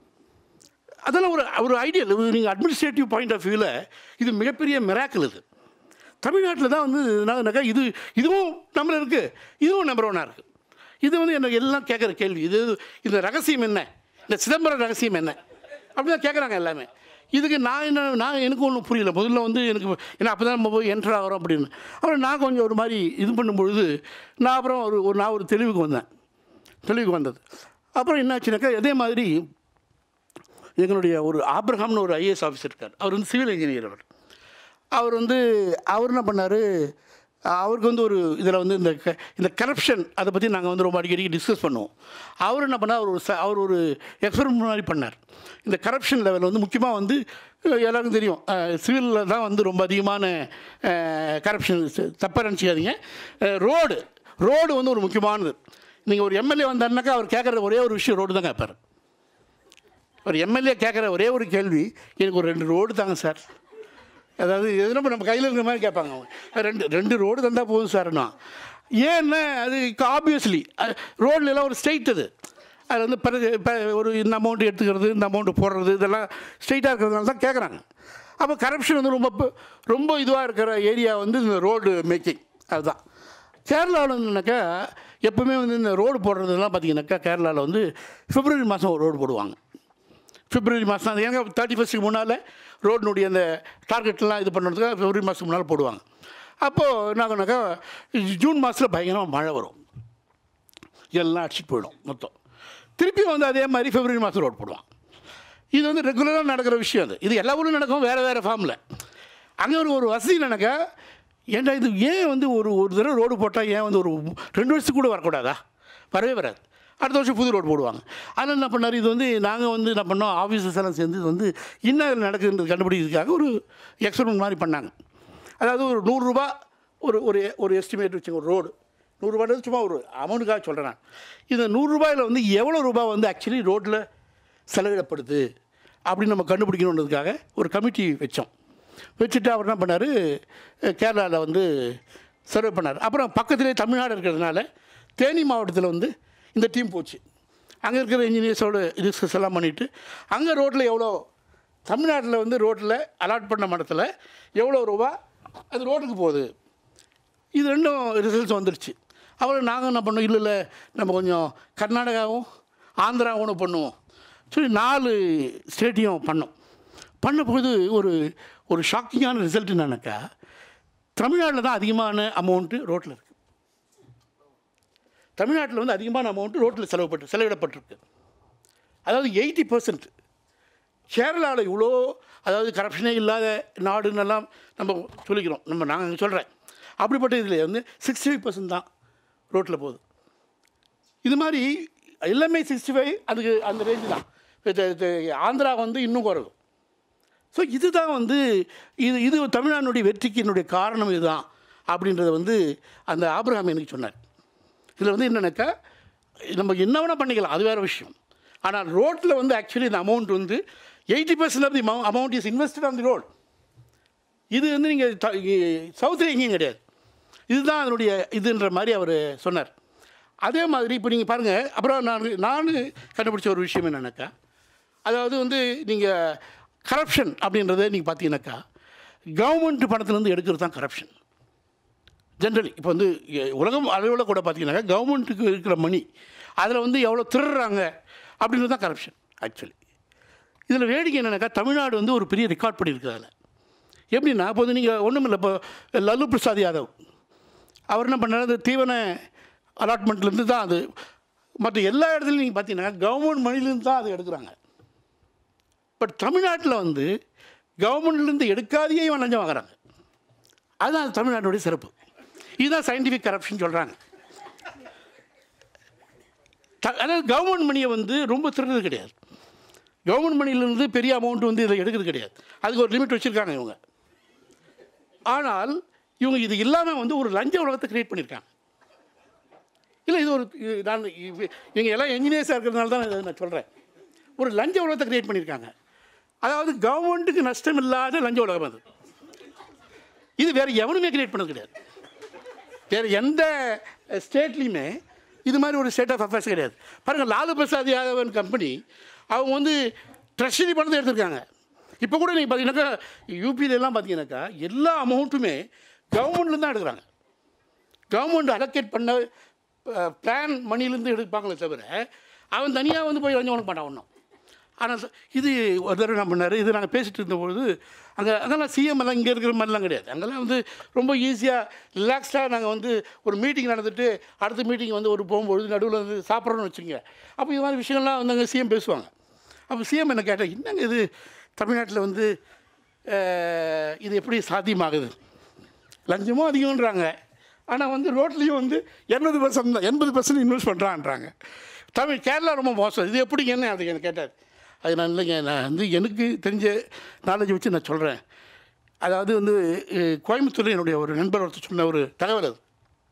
அதெல்லாம் ஒரு ஒரு ஐடியல் நீங்கள் அட்மினிஸ்ட்ரேட்டிவ் பாயிண்ட் ஆஃப் வியூவில் இது மிகப்பெரிய மிராக்கிள் இது தமிழ்நாட்டில் தான் வந்து என்னன்னாக்கா இது இதுவும் நம்மள இருக்குது இதுவும் நம்பர் ஒன்னாக இருக்குது இது வந்து எனக்கு எல்லாம் கேட்குற கேள்வி இது இந்த ரகசியம் என்ன இந்த சிதம்பரம் ரகசியம் என்ன அப்படி தான் கேட்குறாங்க எல்லாமே இதுக்கு நான் என்ன நான் எனக்கு ஒன்றும் புரியல முதல்ல வந்து எனக்கு ஏன்னா அப்போ தான் நம்ம போய் என்ட்ரு ஆகிறோம் அப்படின்னு அப்புறம் நான் கொஞ்சம் ஒரு மாதிரி இது பண்ணும்பொழுது நான் அப்புறம் ஒரு ஒரு நான் ஒரு தெளிவுக்கு வந்தேன் தெளிவுக்கு வந்தது அப்புறம் என்னாச்சுனாக்கா அதே மாதிரி எங்களுடைய ஒரு ஆப்ரஹாம்னு ஒரு ஐஏஎஸ் ஆஃபீஸர் இருக்கார் அவர் வந்து சிவில் இன்ஜினியர் அவர் அவர் வந்து அவர் என்ன பண்ணார் அவருக்கு வந்து ஒரு இதில் வந்து இந்த க- இந்த கரப்ஷன் அதை பற்றி நாங்கள் வந்து ரொம்ப அடிக்கடி டிஸ்கஸ் பண்ணுவோம் அவர் என்ன பண்ணார் அவர் ஒரு ச- அவர் ஒரு எக்ஸ்பெரிமெண்ட் மாதிரி பண்ணார் இந்த கரப்ஷன் லெவல் வந்து முக்கியமாக வந்து அஹ், எல்லாருக்கும் தெரியும் சிவிலில் தான் வந்து ரொம்ப அதிகமான கரப்ஷன் தப்பாக நினச்சிக்காதீங்க ரோடு ரோடு வந்து ஒரு முக்கியமானது நீங்கள் ஒரு எம்எல்ஏ வந்தாருனாக்கா அவர் கேட்குற ஒரே ஒரு விஷயம் ரோடு தான் கேட்பார் ஒரு எம்எல்ஏ கேட்குற ஒரே ஒரு கேள்வி எனக்கு ஒரு ரெண்டு ரோடு தாங்க சார் அதாவது எதுனா இப்ப நம்ம கையில் இருக்கிற மாதிரி கேட்பாங்க அவங்க ரெண்டு ரெண்டு ரோடு தந்தால் போதும் சார்னா ஏன்னா அது ஆப்வியஸ்லி ரோட்லலாம் ஒரு ஸ்ட்ரெயிட் அது அது வந்து பிறகு இப்போ ஒரு இந்த அமௌண்ட் எடுத்துக்கிறது இந்த அமௌண்ட் போடுறது இதெல்லாம் ஸ்ட்ரெயிட்டாக இருக்கிறதுனால தான் கேட்குறாங்க அப்போ கரப்ஷன் வந்து ரொம்ப ப- ரொம்ப இதுவாக இருக்கிற ஏரியா வந்து இந்த ரோடு மேக்கிங் அதுதான் கேரளாவில் வந்துனாக்கா எப்பவுமே வந்து இந்த ரோடு போடுறதுலாம் பார்த்தீங்கன்னாக்கா கேரளாவில் வந்து பிப்ரவரி மாதம் ஒரு ரோடு போடுவாங்க பிப்ரவரி மாதம் அது ஏங்க தேர்ட்டி ஃபஸ்ட்டுக்கு முன்னால் ரோடினுடைய அந்த டார்கெட்லாம் இது பண்ணுறதுக்காக பிப்ரவரி மாதத்துக்கு முன்னால் போடுவாங்க அப்போது என்ன ஆகுனாக்கா ஜூன் மாதத்தில் பயங்கரமாக மழை வரும் எல்லாம் அடிச்சிட்டு போயிடும் மொத்தம் திருப்பி வந்து அதே மாதிரி பிப்ரவரி மாதம் ரோடு போடுவான் இது வந்து ரெகுலராக நடக்கிற விஷயம் அது இது எல்லா ஊரும் நடக்கும் வேறு வேறு ஃபார்மில் அங்கே ஒரு ஒரு வசதி நடக்க ஏன்டா இது ஏன் வந்து ஒரு ஒரு தடவை ரோடு போட்டால் ஏன் வந்து ஒரு ரெண்டு வருஷத்துக்கு கூட வரக்கூடாதா வரவே வராது அடுத்த வருஷம் புது ரோடு போடுவாங்க அதில் என்ன பண்ணார் இது வந்து நாங்கள் வந்து என்ன பண்ணோம் ஆஃபீஸர்ஸ் எல்லாம் சேர்ந்து இது வந்து என்ன இதில் நடக்குதுன்றது கண்டுபிடிக்கிறதுக்காக ஒரு எக்ஸ்பெரிமெண்ட் மாதிரி பண்ணாங்க அதாவது ஒரு நூறுரூபா ஒரு ஒரு ஒரு எஸ்டிமேட் வச்சுங்க ஒரு ரோடு நூறுரூபான்றது சும்மா ஒரு அமௌண்ட்டுக்காக சொல்கிறேன் நான் இந்த நூறுரூபாயில் வந்து எவ்வளோ ரூபாய் வந்து ஆக்சுவலி ரோட்டில் செலவிடப்படுது அப்படின்னு நம்ம கண்டுபிடிக்கணுன்றதுக்காக ஒரு கமிட்டி வச்சோம் வச்சுட்டு அவர் என்ன பண்ணார் கேரளாவில் வந்து சர்வே பண்ணார் அப்புறம் பக்கத்திலே தமிழ்நாடு இருக்கிறதுனால தேனி மாவட்டத்தில் வந்து இந்த டீம் போச்சு அங்கே இருக்கிற இன்ஜினியர்ஸோட டிஸ்கஸ் எல்லாம் பண்ணிவிட்டு அங்கே ரோட்டில் எவ்வளோ தமிழ்நாட்டில் வந்து ரோட்டில் அலாட் பண்ண மடத்தில் எவ்வளோ ரூபா அது ரோட்டுக்கு போகுது இது ரெண்டும் ரிசல்ட்ஸ் வந்துருச்சு அப்புறம் நாங்கள் என்ன பண்ணோம் இல்லை இல்லை நம்ம கொஞ்சம் கர்நாடகாவும் ஆந்திராவும் ஒன்று பண்ணுவோம் சொல்லி நாலு ஸ்டேட்டையும் பண்ணோம் பண்ணபோது ஒரு ஒரு ஷாக்கிங்கான ரிசல்ட் என்னன்னாக்கா தமிழ்நாட்டில் தான் அதிகமான அமௌண்ட்டு ரோட்டில் இருக்குது தமிழ்நாட்டில் வந்து அதிகமான அமௌண்ட்டு ரோட்டில் செலவுப்பட்டு செலவிடப்பட்டிருக்கு அதாவது எயிட்டி பர்சன்ட் கேரளாவில் இவ்வளோ அதாவது கரப்ஷனே இல்லாத நாடுன்னெல்லாம் நம்ம சொல்லிக்கிறோம் நம்ம நாங்கள் சொல்கிறேன் அப்படிப்பட்ட இதில் வந்து சிக்ஸ்டி ஃபைவ் பர்சன்ட் தான் ரோட்டில் போகுது இது மாதிரி எல்லாமே சிக்ஸ்டி ஃபைவ் அதுக்கு அந்த ரேஞ்சு தான் இது இது ஆந்திரா வந்து இன்னும் குறைவு ஸோ இதுதான் வந்து இது இது தமிழ்நாடுடைய வெற்றிக்கு என்னுடைய காரணம் இதுதான் அப்படின்றத வந்து அந்த ஆபிரகாம் எனக்கு சொன்னார் இதில் வந்து என்னென்னாக்கா நம்ம என்ன வேணால் பண்ணிக்கலாம் அது வேறு விஷயம் ஆனால் ரோட்டில் வந்து ஆக்சுவலி இந்த அமௌண்ட் வந்து eighty percent of the amount is invested on the road இது வந்து நீங்கள் சவுத்தில் எங்கேயும் கிடையாது இதுதான் அதனுடைய இதுன்ற மாதிரி அவர் சொன்னார் அதே மாதிரி இப்போ நீங்கள் பாருங்கள் அப்புறம் நான் நான் கண்டுபிடிச்ச ஒரு விஷயம் என்னென்னாக்கா அதாவது வந்து நீங்கள் கரப்ஷன் அப்படின்றத நீங்கள் பார்த்தீங்கன்னாக்கா கவர்மெண்ட் பணத்துலேருந்து எடுக்கிறது தான் கரப்ஷன் ஜென்ரலி இப்போ வந்து எ- உலகம் அளவில் கூட பார்த்தீங்கன்னாக்கா கவர்மெண்ட்டுக்கு இருக்கிற மணி அதில் வந்து எவ்வளோ திருடுறாங்க அப்படின்றது தான் கரப்ஷன் ஆக்சுவலி இதில் வேடிக்கை என்னன்னாக்கா தமிழ்நாடு வந்து ஒரு பெரிய ரெக்கார்ட் பண்ணியிருக்கு அதில் எப்படின்னா இப்போ வந்து நீங்கள் ஒன்றும் இல்லை இப்போ லல்லு பிரசாத் யாதவ் அவர் என்ன பண்ணார் அந்த தீவன அலாட்மெண்ட்லேருந்து தான் அது மற்ற எல்லா இடத்துலையும் நீங்கள் பார்த்தீங்கன்னா கவர்மெண்ட் மணிலேருந்து தான் அது எடுக்கிறாங்க பட் தமிழ்நாட்டில் வந்து கவர்மெண்ட்லேருந்து எடுக்காதையே இவன் லஞ்சம் வாங்குறாங்க அதுதான் தமிழ்நாட்டுடைய சிறப்பு இதுதான் சயின்டிஃபிக் கரப்ஷன் சொல்கிறாங்க அதாவது கவர்மெண்ட் மணியை வந்து ரொம்ப திருடுறது கிடையாது கவர்மெண்ட் மணிலேருந்து பெரிய அமௌண்ட் வந்து இதில் எடுக்கிறது கிடையாது அதுக்கு ஒரு லிமிட் வச்சுருக்காங்க இவங்க ஆனால் இவங்க இது இல்லாமல் வந்து ஒரு லஞ்ச உலகத்தை கிரியேட் பண்ணியிருக்காங்க இல்லை இது ஒரு இது நான் இவ- இவங்க எல்லாம் என்ஜினியர்ஸாக இருக்கிறதுனால தான் இதை நான் சொல்கிறேன் ஒரு லஞ்ச உலகத்தை கிரியேட் பண்ணியிருக்காங்க அதாவது கவர்மெண்ட்டுக்கு நஷ்டம் இல்லாத லஞ்ச உலகம் அது இது வேறு எவனுமே கிரியேட் பண்ணது கிடையாது வேறு எந்த ஸ்டேட்லேயுமே இது மாதிரி ஒரு ஸ்டேட் ஆஃப் அஃபேர்ஸ் கிடையாது பாருங்கள் லாலு பிரசாத் யாதவன் கம்பெனி அவங்க வந்து ட்ரெஷரி பணத்தை எடுத்திருக்காங்க இப்போ கூட நீங்கள் பார்த்தீங்கன்னாக்கா யூபியில எல்லாம் பார்த்தீங்கன்னாக்கா எல்லா அமௌண்ட்டுமே கவர்மெண்ட்லேருந்து தான் எடுக்கிறாங்க கவர்மெண்ட் அலோகேட் பண்ண பிளான் மணிலேருந்து எடுப்பாங்களே தவிர அவன் தனியாக வந்து போய் வந்து உனக்கு மாட்டான் ஒன்றும் ஆனால் ச- இது ஒரு தடவை என்ன பண்ணார் இது நாங்கள் பேசிகிட்டு இருந்தபொழுது அங்கே அங்கெல்லாம் சிஎம் எல்லாம் இங்கே இருக்கிற மாதிரிலாம் கிடையாது அங்கெல்லாம் வந்து ரொம்ப ஈஸியாக ரிலாக்ஸ்டாக நாங்கள் வந்து ஒரு மீட்டிங் நடந்துட்டு அடுத்த மீட்டிங் வந்து ஒரு போகும்பொழுது நடுவில் வந்து சாப்பிட்றோன்னு வச்சுங்க அப்போ இது மாதிரி விஷயங்கள்லாம் வந்து அங்கே சிஎம் பேசுவாங்க அப்போ சிஎம் என்ன கேட்டால் என்னங்க இது தமிழ்நாட்டில் வந்து அஹ், இது எப்படி சாத்தியமாகுது லஞ்சமும் அதிகம்ன்றாங்க ஆனால் வந்து ரோட்லேயும் வந்து எண்பது பர்சன்ட் தான் எண்பது பர்சன்ட் இன்வெஸ்ட் பண்ணுறான்றாங்க தமிழ் கேரளா ரொம்ப மோசம் இது எப்படி என்ன அது எனக்கு கேட்டார் அது நான் இல்லைங்க நான் வந்து எனக்கு தெரிஞ்ச நாலேஜ் வச்சு நான் சொல்கிறேன் அதாவது வந்து அஹ், கோயம்புத்தூரில் என்னுடைய ஒரு நண்பர் ஒருத்தர் சொன்ன ஒரு தகவல் அது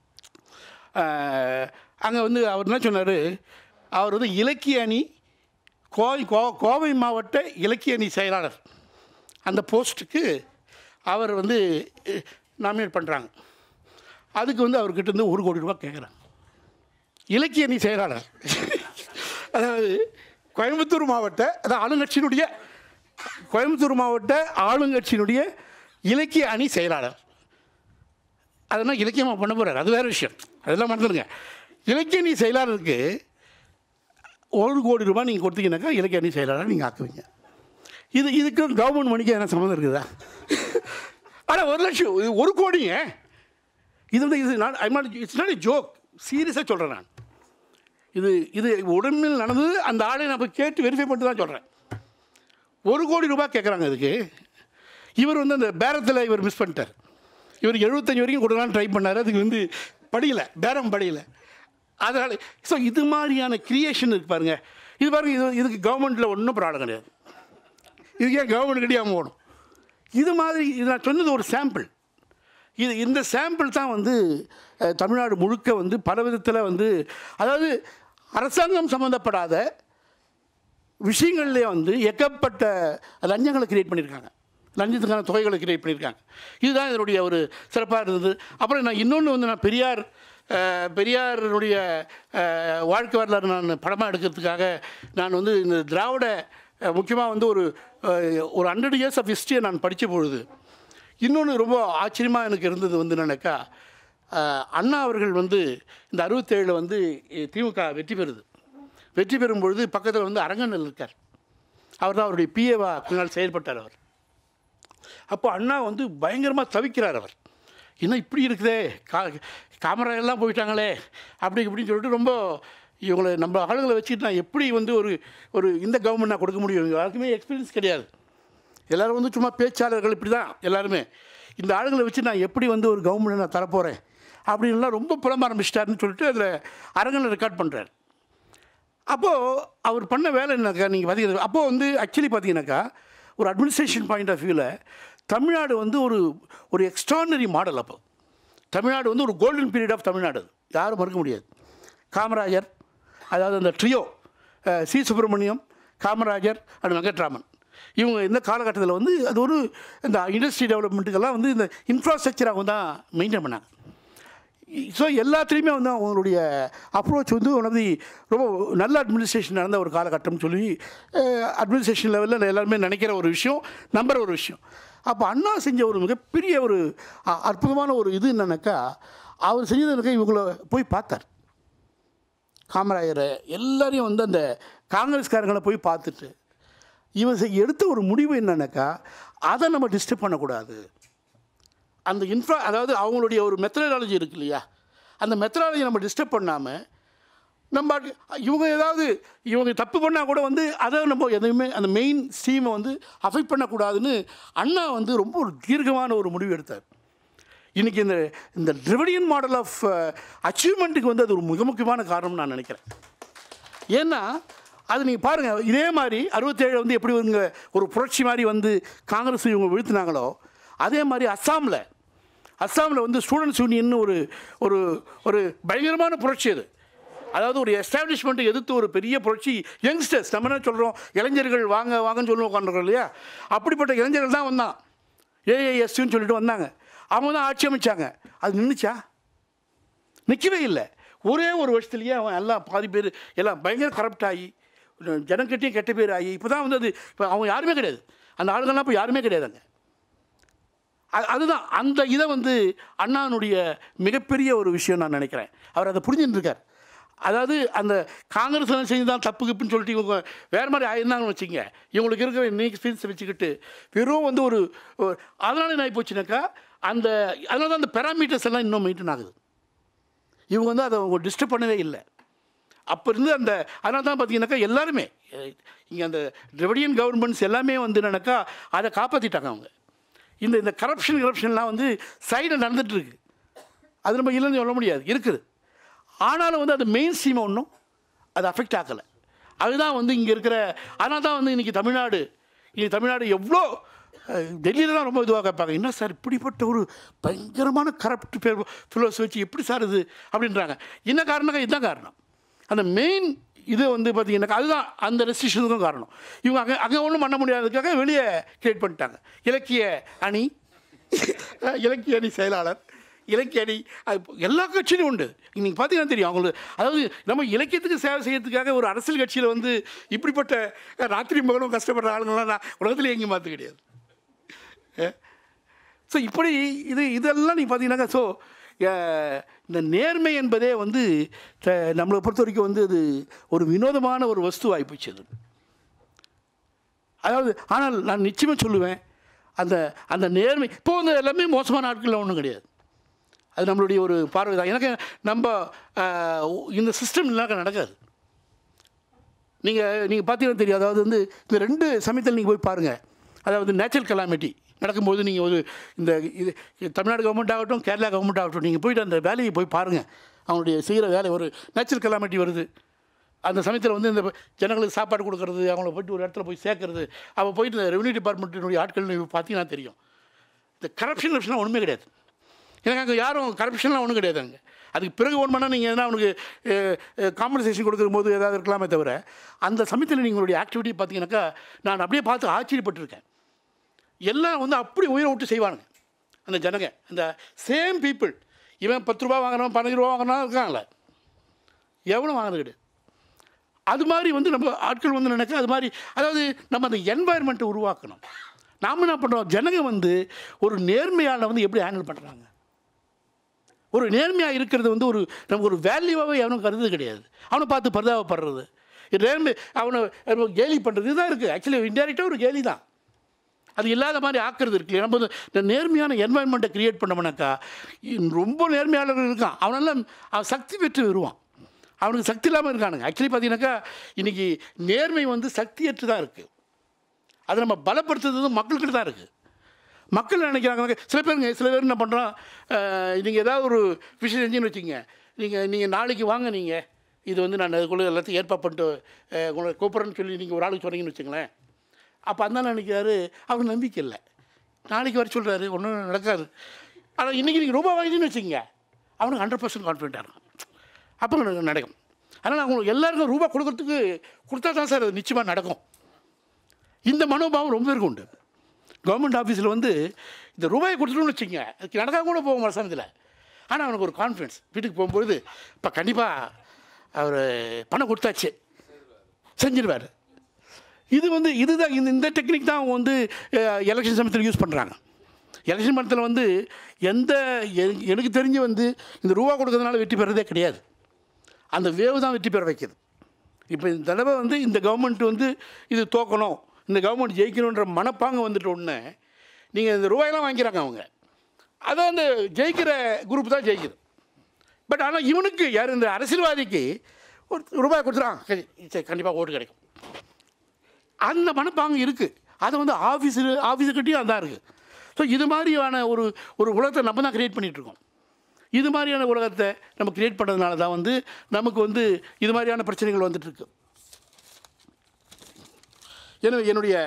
அங்கே வந்து அவர் என்ன சொன்னார் அவர் வந்து இலக்கிய அணி கோவை கோ கோவை மாவட்ட இலக்கிய அணி செயலாளர் அந்த போஸ்ட்டுக்கு அவர் வந்து நாமினேட் பண்ணுறாங்க அதுக்கு வந்து அவர்கிட்ட இருந்து ஒரு கோடி ரூபாய் கேட்குறாங்க இலக்கிய அணி செயலாளர் அதாவது கோயம்புத்தூர் மாவட்ட அதாவது ஆளுங்கட்சியினுடைய கோயம்புத்தூர் மாவட்ட ஆளுங்கட்சியினுடைய இலக்கிய அணி செயலாளர் அதெல்லாம் இலக்கியமாக பண்ண போகிறார் அது வேறு விஷயம் அதெல்லாம் மறந்துடுங்க இலக்கிய அணி செயலாளருக்கு ஒரு கோடி ரூபாய் நீங்கள் கொடுத்தீங்கன்னாக்கா இலக்கிய அணி செயலாளர் நீங்கள் ஆக்குவீங்க இது இதுக்கும் கவர்மெண்ட் மணிக்கு என்ன சம்மந்தம் இருக்குதா ஆனால் ஒரு லட்சம் இது ஒரு கோடிங்க இது வந்து இது நான் I not it's not joke சீரியஸாக சொல்கிறேன் நான் இது இது உடம்பில் நடந்தது அந்த ஆளை நான் போய் கேட்டு வெரிஃபை பண்ணிட்டு தான் சொல்கிறேன் ஒரு கோடி ரூபாய் கேட்குறாங்க இதுக்கு இவர் வந்து அந்த பேரத்தில் இவர் மிஸ் பண்ணிட்டார் இவர் எழுபத்தஞ்சு வரைக்கும் கொடுக்கலான்னு ட்ரை பண்ணார் அதுக்கு வந்து படியல பேரம் படியல அதனால் ஸோ இது மாதிரியான கிரியேஷன் இருக்கு பாருங்க இது பாருங்க இது இதுக்கு கவர்மெண்ட்டில் ஒன்றும் ப்ராப்ளம் கிடையாது இதுக்கு ஏன் கவர்மெண்ட் கிடையாமல் போகணும் இது மாதிரி இது நான் சொன்னது ஒரு சாம்பிள் இது இந்த சாம்பிள் தான் வந்து அஹ், தமிழ்நாடு முழுக்க வந்து பல விதத்தில் வந்து அதாவது அரசாங்கம் சம்மந்தப்படாத விஷயங்கள்லேயே வந்து எக்கப்பட்ட லஞ்சங்களை கிரியேட் பண்ணியிருக்காங்க லஞ்சத்துக்கான தொகைகளை கிரியேட் பண்ணியிருக்காங்க இதுதான் இதனுடைய ஒரு சிறப்பாக இருந்தது அப்புறம் நான் இன்னொன்று வந்து நான் பெரியார் அஹ், பெரியாருடைய அஹ், வாழ்க்கை வரலாறு நான் படமாக எடுக்கிறதுக்காக நான் வந்து இந்த திராவிட முக்கியமாக வந்து ஒரு அஹ், ஒரு ஹண்ட்ரட் இயர்ஸ் ஆஃப் ஹிஸ்ட்ரியை நான் படித்த பொழுது இன்னொன்று ரொம்ப ஆச்சரியமாக எனக்கு இருந்தது வந்து என்னன்னாக்கா அஹ், அண்ணா அவர்கள் வந்து இந்த அறுபத்தேழில் வந்து அஹ், திமுக வெற்றி பெறுது வெற்றி பெறும் பொழுது பக்கத்தில் வந்து அரங்கண்ணல் இருக்கார் அவர் தான் அவருடைய பிஏவா கொஞ்ச நாள் செயல்பட்டார் அவர் அப்போ அண்ணா வந்து பயங்கரமாக தவிக்கிறார் அவர் என்ன இப்படி இருக்குதே கா காமரா எல்லாம் போயிட்டாங்களே அப்படி இப்படின்னு சொல்லிட்டு ரொம்ப இவங்களை நம்ம ஆளுங்களை வச்சுட்டு நான் எப்படி வந்து ஒரு ஒரு இந்த கவர்மெண்ட் நான் கொடுக்க முடியும் யாருக்குமே எக்ஸ்பீரியன்ஸ் கிடையாது எல்லோரும் வந்து சும்மா பேச்சாளர்கள் இப்படி தான் எல்லாருமே இந்த ஆளுங்களை வச்சு நான் எப்படி வந்து ஒரு கவர்மெண்ட் நான் தரப்போகிறேன் அப்படின்லாம் ரொம்ப புலம்ப ஆரம்பிச்சிட்டாருன்னு சொல்லிட்டு அதில் அரங்கனை ரெக்கார்ட் பண்ணுறாரு அப்போது அவர் பண்ண வேலை என்னக்கா நீங்கள் பார்த்தீங்கன்னா அப்போது வந்து ஆக்சுவலி பார்த்தீங்கன்னாக்கா ஒரு அட்மினிஸ்ட்ரேஷன் பாயிண்ட் ஆஃப் வியூவில் தமிழ்நாடு வந்து ஒரு ஒரு எக்ஸ்ட்ரானரி மாடல் அப்போ தமிழ்நாடு வந்து ஒரு கோல்டன் பீரியட் ஆஃப் தமிழ்நாடு அது. யாரும் மறுக்க முடியாது காமராஜர் அதாவது அந்த trio C Subramaniam Kamarajar and Venkataraman இவங்க இந்த காலகட்டத்தில் வந்து அது ஒரு இந்த இண்டஸ்ட்ரி டெவலப்மெண்ட்டுக்கெல்லாம் வந்து இந்த இன்ஃப்ராஸ்ட்ரக்சர் அவங்க தான் மெயின்டைன் பண்ணாங்க ஸோ எல்லாத்துலேயுமே வந்து அவங்களுடைய அப்ரோச் வந்து உனது ரொம்ப நல்ல அட்மினிஸ்ட்ரேஷன் நடந்த ஒரு காலகட்டம்னு சொல்லி அட்மினிஸ்ட்ரேஷன் லெவலில் எல்லாருமே நினைக்கிற ஒரு விஷயம் நம்புற ஒரு விஷயம் அப்போ அண்ணா செஞ்ச ஒரு மிகப்பெரிய ஒரு அ- அற்புதமான ஒரு இது என்னன்னாக்கா அவர் செஞ்சதுனாக்கா இவங்கள போய் பார்த்தார் காமராஜரை எல்லாரையும் வந்து அந்த காங்கிரஸ்காரங்களை போய் பார்த்துட்டு இவன் செ- எடுத்த ஒரு முடிவு என்னன்னாக்கா அதை நம்ம டிஸ்டர்ப் பண்ணக்கூடாது அந்த இன்ஃப்ரா அதாவது அவங்களுடைய ஒரு மெத்தடாலஜி இருக்கு இல்லையா அந்த மெத்தடாலஜி நம்ம டிஸ்டர்ப் பண்ணாமல் நம்ம பாட்டு- இவங்க ஏதாவது இவங்க தப்பு பண்ணால் கூட வந்து அதை நம்ம எதையுமே அந்த மெயின் ஸ்ட்ரீமை வந்து அஃபெக்ட் பண்ணக்கூடாதுன்னு அண்ணா வந்து ரொம்ப ஒரு தீர்க்கமான ஒரு முடிவு எடுத்தார் இன்றைக்கி இந்த இந்த ட்ரிவடியன் மாடல் ஆஃப் அச்சீவ்மெண்ட்டுக்கு வந்து அது ஒரு மிக முக்கியமான காரணம் நான் நினைக்கிறேன் ஏன்னா அது நீங்கள் பாருங்கள் இதே மாதிரி அறுபத்தேழு வந்து எப்படி இவங்க ஒரு புரட்சி மாதிரி வந்து காங்கிரஸ் இவங்க வீழ்த்தினாங்களோ அதே மாதிரி அஸ்ஸாமில் அஸ்ஸாமில் வந்து ஸ்டூடெண்ட்ஸ் யூனியன் ஒரு ஒரு ஒரு பயங்கரமான புரட்சி அது அதாவது ஒரு எஸ்டாப்ளிஷ்மெண்ட்டை எதிர்த்து ஒரு பெரிய புரட்சி யங்ஸ்டர்ஸ் நம்ம என்ன சொல்கிறோம் இளைஞர்கள் வாங்க வாங்கன்னு சொல்லி உட்காந்துருக்கோம் இல்லையா அப்படிப்பட்ட இளைஞர்கள் தான் வந்தான் ஏஏஎஸ்ன்னு சொல்லிட்டு வந்தாங்க அவங்க தான் ஆட்சி அமைச்சாங்க அது நின்றுச்சா நிற்கவே இல்லை ஒரே ஒரு வருஷத்துலேயே அவன் எல்லாம் பாதி பேர் எல்லாம் பயங்கர கரப்ட் ஆகி ஜனங்கிட்டையும் கெட்ட பேர் ஆகி இப்போ தான் வந்து அது இப்போ அவங்க யாருமே கிடையாது அந்த ஆளுங்கள்லாம் இப்போ யாருமே கிடையாதுங்க அது அதுதான் அந்த இதை வந்து அண்ணானுடைய மிகப்பெரிய ஒரு விஷயம் நான் நினைக்கிறேன் அவர் அதை புரிஞ்சுட்டு இருக்கார் அதாவது அந்த காங்கிரஸ் செஞ்சு தான் தப்பு கிப்புன்னு சொல்லிட்டு இவங்க வேறு மாதிரி ஆயிருந்தாங்கன்னு வச்சுங்க இவங்களுக்கு இருக்கிற இன்னைக்கு எக்ஸ்பீரியன்ஸ் வச்சுக்கிட்டு வெறும் வந்து ஒரு ஒரு- அதனால என்ன ஆகி போச்சுனாக்கா அந்த அதனால தான் அந்த பெராமீட்டர்ஸ் எல்லாம் இன்னும் மெயின்டைன் ஆகுது இவங்க வந்து அதை அவங்க டிஸ்டர்ப் பண்ணவே இல்லை அப்போ இருந்து அந்த அதனால தான் பார்த்தீங்கன்னாக்கா எல்லாருமே இங்கே அந்த திரவிடியன் கவர்மெண்ட்ஸ் எல்லாமே வந்து என்னன்னாக்கா அதை காப்பாற்றிட்டாங்க அவங்க இந்த இந்த கரப்ஷன் கரப்ஷன்லாம் வந்து சைடில் நடந்துட்டு இருக்கு அது நம்ம இல்லைன்னு சொல்ல முடியாது இருக்குது ஆனாலும் வந்து அது மெயின் ஸ்ட்ரீமை ஒன்றும் அது அஃபெக்ட் ஆகலை அதுதான் வந்து இங்கே இருக்கிற அதனால தான் வந்து இன்றைக்கி தமிழ்நாடு இன்றைக்கி தமிழ்நாடு எவ்வளோ டெல்லியில் தான் ரொம்ப இதுவாக கேட்பாங்க என்ன சார் இப்படிப்பட்ட ஒரு பயங்கரமான கரப்ட் பேர் ஃபிலோஸ் வச்சு எப்படி சார் இது அப்படின்றாங்க என்ன காரணம் இதுதான் காரணம் அந்த மெயின் இது வந்து பார்த்தீங்கன்னாக்கா அதுதான் அந்த ரெஸ்ட்ரிக்ஷனுக்கும் காரணம் இவங்க அங்கே அங்கே ஒன்றும் பண்ண முடியாததுக்காக வெளியே கிரியேட் பண்ணிட்டாங்க இலக்கிய அணி இலக்கிய அணி செயலாளர் இலக்கிய அணி அது இப்போ எல்லா கட்சியிலும் உண்டு நீங்கள் பார்த்தீங்கன்னா தெரியும் அவங்களுக்கு அதாவது நம்ம இலக்கியத்துக்கு சேவை செய்யறதுக்காக ஒரு அரசியல் கட்சியில் வந்து இப்படிப்பட்ட ராத்திரி மகளும் கஷ்டப்படுற ஆளுங்களாம் நான் உலகத்தில் எங்கேயும் பார்த்து கிடையாது ஸோ இப்படி இது இதெல்லாம் நீங்கள் பார்த்தீங்கன்னாக்கா ஸோ இந்த நேர்மை என்பதே வந்து த- நம்மளை பொறுத்த வரைக்கும் வந்து அது ஒரு வினோதமான ஒரு வஸ்து ஆகிப்போச்சு அது அதாவது ஆனால் நான் நிச்சயமாக சொல்லுவேன் அந்த அந்த நேர்மை இப்போ வந்து எல்லாமே மோசமான ஆட்கள் ஒன்றும் கிடையாது அது நம்மளுடைய ஒரு பார்வை தான் எனக்கு நம்ம ஆஹ், இந்த சிஸ்டம் இல்லாத நடக்காது நீங்கள் நீங்கள் பார்த்தீங்கன்னா தெரியும் அதாவது வந்து இந்த ரெண்டு சமயத்தில் நீங்கள் போய் பாருங்கள் அதாவது நேச்சுரல் கலாமிட்டி நடக்கும்போது நீங்கள் ஒரு இந்த இது இது தமிழ்நாடு கவர்மெண்ட் ஆகட்டும் கேரளா கவர்மெண்ட் ஆகட்டும் நீங்கள் போயிட்டு அந்த வேலையை போய் பாருங்கள் அவங்களுடைய செய்கிற வேலை ஒரு நேச்சுரல் கலாமிட்டி வருது அந்த சமயத்தில் வந்து இந்த ஜனங்களுக்கு சாப்பாடு கொடுக்கறது அவங்கள போயிட்டு ஒரு இடத்துல போய் சேர்க்கறது அவள் போயிட்டு இந்த ரெவன்யூ டிபார்ட்மெண்ட்டினுடைய ஆட்கள் நீங்கள் பார்த்தீங்கன்னா தெரியும் இந்த கரப்ஷன் கரப்ஷன்லாம் ஒன்றுமே கிடையாது எனக்கு அங்கே யாரும் கரப்ஷன்லாம் ஒன்றும் கிடையாது அங்கே அதுக்கு பிறகு ஒன் பண்ணால் நீங்கள் எதனா அவனுக்கு காம்பன்சேஷன் கொடுக்கும் போது ஏதாவது இருக்கலாமே தவிர அந்த சமயத்தில் நீங்களுடைய ஆக்டிவிட்டி பார்த்தீங்கன்னாக்கா நான் அப்படியே பார்த்து ஆச்சரியப்பட்டிருக்கேன் எல்லாம் வந்து அப்படி உயிரை விட்டு செய்வானுங்க அந்த ஜனங்க அந்த சேம் பீப்புள் இவன் பத்து ரூபா வாங்குறவன் பதினஞ்சு ரூபா வாங்குறவன் இருக்காங்களே எவ்வளோ வாங்குறது கிடையாது அது மாதிரி வந்து நம்ம ஆட்கள் வந்து நினைச்சா அது மாதிரி அதாவது நம்ம அந்த என்வாயர்மெண்ட்டை உருவாக்கணும் நாம் என்ன பண்ணுறோம் ஜனங்க வந்து ஒரு நேர்மையாளை வந்து எப்படி ஹேண்டில் பண்ணுறாங்க ஒரு நேர்மையாக இருக்கிறது வந்து ஒரு நமக்கு ஒரு வேல்யூவாகவே எவனும் கருது கிடையாது அவனை பார்த்து பரிதாபப்படுறது நேர்மை அவனை அவனை கேலி பண்ணுறது இதுதான் இருக்குது ஆக்சுவலி இன்டெரக்டாக ஒரு கேலி தான் அது இல்லாத மாதிரி ஆக்குறது இருக்கு நம்ம வந்து இந்த நேர்மையான என்வாயன்மெண்ட்டை கிரியேட் பண்ணோம்னாக்கா இ- ரொம்ப நேர்மையாளர்கள் இருக்கான் அவனெல்லாம் அவன் சக்தி பெற்று வருவான் அவனுக்கு சக்தி இல்லாமல் இருக்கானுங்க ஆக்சுவலி பார்த்தீங்கன்னாக்கா இன்றைக்கி நேர்மை வந்து சக்தியற்று தான் இருக்குது அதை நம்ம பலப்படுத்துறது மக்கள்கிட்ட தான் இருக்குது மக்கள் நினைக்கிறாங்க சில பேருங்க சில பேர் என்ன பண்ணுறோம் நீங்கள் ஏதாவது ஒரு விஷயம் செஞ்சுன்னு வச்சுங்க நீங்கள் நீங்கள் நாளைக்கு வாங்க நீங்கள் இது வந்து நான் அதுக்குள்ளே எல்லாத்தையும் ஏற்பாடு பண்ணிட்டு அஹ், உங்களை கூப்பிட்றேன்னு சொல்லி நீங்கள் ஒரு ஆளுக்கு சொன்னீங்கன்னு வச்சுங்களேன் அப்போ அந்த நினைக்கிறாரு அவருக்கு நம்பிக்கை இல்லை நாளைக்கு வர சொல்கிறாரு ஒன்றும் நடக்காது ஆனால் இன்றைக்கி நீங்கள் ரூபா வாங்கிட்டீங்கன்னு வச்சுங்க அவனுக்கு ஹண்ட்ரட் பர்சன்ட் கான்ஃபிடென்ட்டாக இருக்கும் அப்போ எனக்கு நடக்கும் அதனால் அவங்களுக்கு எல்லாருக்கும் ரூபா கொடுக்கறதுக்கு கொடுத்தா தான் சார் அது நிச்சயமாக நடக்கும் இந்த மனோபாவம் ரொம்ப பேருக்கு உண்டு கவர்மெண்ட் ஆஃபீஸில் வந்து இந்த ரூபாயை கொடுத்துட்டோம்னு வச்சுங்க அதுக்கு நடக்காம கூட போகும் மரசனத்தில் ஆனால் அவனுக்கு ஒரு கான்ஃபிடன்ஸ் வீட்டுக்கு போகும்பொழுது இப்போ கண்டிப்பாக அவர் பணம் கொடுத்தாச்சு செஞ்சிருவார் இது வந்து இதுதான் இந்த இந்த டெக்னிக் தான் அவங்க வந்து எலெக்ஷன் சமயத்தில் யூஸ் பண்ணுறாங்க எலெக்ஷன் மரத்தில் வந்து எந்த எ- எனக்கு தெரிஞ்சு வந்து இந்த ரூபா கொடுக்கறதுனால வெற்றி பெறதே கிடையாது அந்த வேவ் தான் வெற்றி பெற வைக்குது இப்போ இந்த தடவை வந்து இந்த கவர்மெண்ட் வந்து இது தோக்கணும் இந்த கவர்மெண்ட் ஜெயிக்கணுன்ற மனப்பாங்க வந்துட்ட உடனே நீங்கள் இந்த ரூபாயெல்லாம் வாங்கிக்கிறாங்க அவங்க அதை அந்த ஜெயிக்கிற குரூப் தான் ஜெயிக்குது பட் ஆனால் இவனுக்கு யார் இந்த அரசியல்வாதிக்கு ஒரு ரூபாய் கொடுத்துறான் சரி சரி கண்டிப்பாக ஓட்டு கிடைக்கும் அந்த மனப்பாங்கு இருக்குது அது வந்து ஆஃபீஸு ஆஃபீஸுக்கிட்டையும் அதான் இருக்குது ஸோ இது மாதிரியான ஒரு ஒரு உலகத்தை நம்ம தான் க்ரியேட் பண்ணிகிட்ருக்கோம் இது மாதிரியான உலகத்தை நம்ம க்ரியேட் பண்ணுறதுனால தான் வந்து நமக்கு வந்து இது மாதிரியான பிரச்சனைகள் வந்துட்டு இருக்கு எனவே என்னுடைய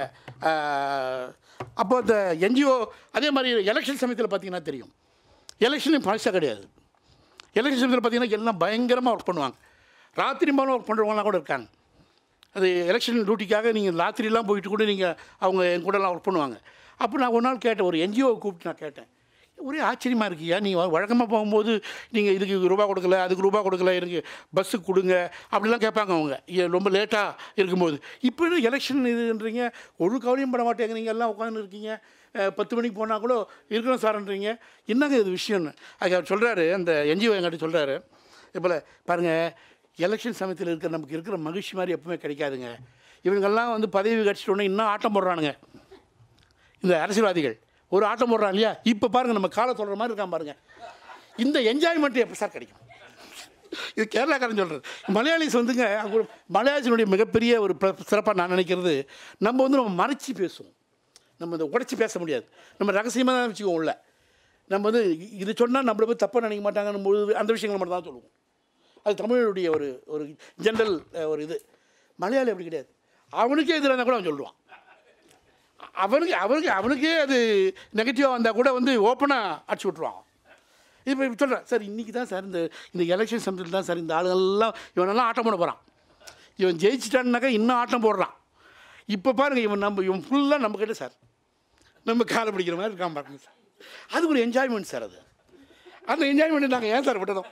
அப்போ இந்த என்ஜிஓ அதே மாதிரி எலெக்ஷன் சமயத்தில் பார்த்தீங்கன்னா தெரியும் எலெக்ஷன் பழசாக கிடையாது எலெக்ஷன் சமயத்தில் பார்த்தீங்கன்னா எல்லாம் பயங்கரமாக ஒர்க் பண்ணுவாங்க ராத்திரி மாலும் ஒர்க் பண்ணுறவங்களாம் கூட இருக்காங்க அது எலெக்ஷன் டியூட்டிக்காக நீங்கள் ராத்திரிலாம் போயிட்டு கூட நீங்கள் அவங்க என் கூடலாம் ஒர்க் பண்ணுவாங்க அப்போ நான் ஒரு நாள் கேட்டேன் ஒரு என்ஜிஓ கூப்பிட்டு நான் கேட்டேன் ஒரே ஆச்சரியமாக இருக்கியா நீங்கள் வழக்கமாக போகும்போது நீங்கள் இதுக்கு ரூபா கொடுக்கல அதுக்கு ரூபா கொடுக்கல எனக்கு பஸ்ஸுக்கு கொடுங்க அப்படிலாம் கேட்பாங்க அவங்க ஏ- ரொம்ப லேட்டாக இருக்கும்போது இப்போ எலெக்ஷன் இதுன்றீங்க ஒரு கவலையும் பட மாட்டேங்க நீங்கள் எல்லாம் உட்காந்து இருக்கீங்க அஹ், பத்து மணிக்கு போனால் கூட இருக்கணும் சார்ன்றீங்க என்னங்க இது விஷயம்னு அது அவர் சொல்கிறாரு அந்த என்ஜிஓ என்கிட்ட சொல்கிறாரு இப்போ பாருங்கள் எலெக்ஷன் சமயத்தில் இருக்கிற நமக்கு இருக்கிற மகிழ்ச்சி மாதிரி எப்பவுமே கிடைக்காதுங்க இவங்கெல்லாம் வந்து பதவி கட்சிட்ட உடனே இன்னும் ஆட்டம் போடுறானுங்க இந்த அரசியல்வாதிகள் ஒரு ஆட்டம் போடுறான் இல்லையா இப்போ பாருங்கள் நம்ம காலை சொல்கிற மாதிரி இருக்கான் பாருங்க இந்த என்ஜாய்மெண்ட் எப்போ சார் கிடைக்கும் இது கேரளாக்காரன் சொல்கிறது மலையாளிஸ் வந்துங்க அவங்க மலையாளிஸினுடைய மிகப்பெரிய ஒரு சிறப்பாக நான் நினைக்கிறது நம்ம வந்து நம்ம மறைச்சி பேசுவோம் நம்ம இதை உடச்சி பேச முடியாது நம்ம ரகசியமாக தான் வச்சுக்குவோம் உள்ள நம்ம வந்து இ- இது சொன்னால் நம்மளை போய் தப்பாக நினைக்க மாட்டாங்கன்னு பொழுது அந்த விஷயங்களை மட்டும் தான் சொல்லுவோம் அது தமிழுடைய ஒரு ஒரு ஜென்ரல் ஒரு இது மலையாளி அப்படி கிடையாது அவனுக்கே எதிராக இருந்தால் கூட அவன் சொல்லுவான் அவனுக்கு அவனுக்கு அவனுக்கே அது நெகட்டிவாக வந்தால் கூட வந்து ஓப்பனாக அடிச்சு விட்ருவான் இப்போ இப்போ சொல்கிறேன் சார் இன்றைக்கி தான் சார் இந்த இந்த எலெக்ஷன் சமயத்தில் தான் சார் இந்த ஆளுங்கள்லாம் இவனெல்லாம் ஆட்டம் போட போகிறான் இவன் ஜெயிச்சிட்டான்னாக்கா இன்னும் ஆட்டம் போடுறான் இப்போ பாருங்கள் இவன் நம்ம இவன் ஃபுல்லாக நம்ம கிட்ட சார் நம்ம காலை பிடிக்கிற மாதிரி இருக்கான் பாருங்க சார் அது ஒரு என்ஜாய்மெண்ட் சார் அது அந்த என்ஜாய்மெண்ட் நாங்கள் ஏன் சார் விட்டதும்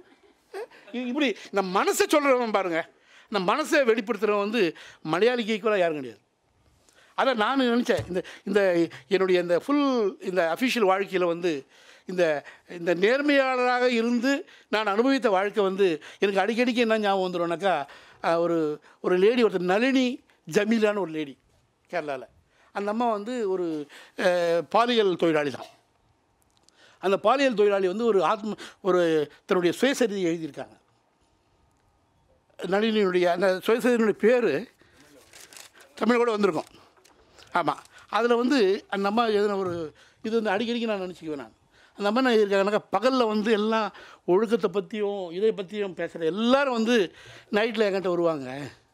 இ- இப்படி இந்த மனசை சொல்கிறவன் பாருங்க இந்த மனசை வெளிப்படுத்துகிறவன் வந்து மலையாளிக்கு ஈக்குவலாக யாரும் கிடையாது அதான் நான் நினச்சேன் இந்த இந்த என்னுடைய இந்த ஃபுல் இந்த அஃபிஷியல் வாழ்க்கையில் வந்து இந்த இந்த நேர்மையாளராக இருந்து நான் அனுபவித்த வாழ்க்கை வந்து எனக்கு அடிக்கடிக்கு என்ன ஞாபகம் வந்துடும்னாக்கா அஹ், ஒரு ஒரு லேடி ஒருத்தர் நளினி ஜமீலான்னு ஒரு லேடி கேரளாவில் அந்த அம்மா வந்து ஒரு அஹ், பாலியல் தொழிலாளி தான் அந்த பாலியல் தொழிலாளி வந்து ஒரு ஆத்ம ஒரு தன்னுடைய சுயசரிதை எழுதியிருக்காங்க நளினியுடைய அந்த சுயசரினுடைய பேர் தமிழ் கூட வந்திருக்கும் ஆமாம் அதில் வந்து அந்த அம்மா எதுன ஒரு இது வந்து அடிக்கடிக்கு நான் நினச்சிக்குவேன் நான் அந்த அம்மா என்ன இருக்காங்கனாக்கா பகலில் வந்து எல்லாம் ஒழுக்கத்தை பற்றியும் இதை பற்றியும் பேசுகிற எல்லாரும் வந்து நைட்டில் என்கிட்ட வருவாங்க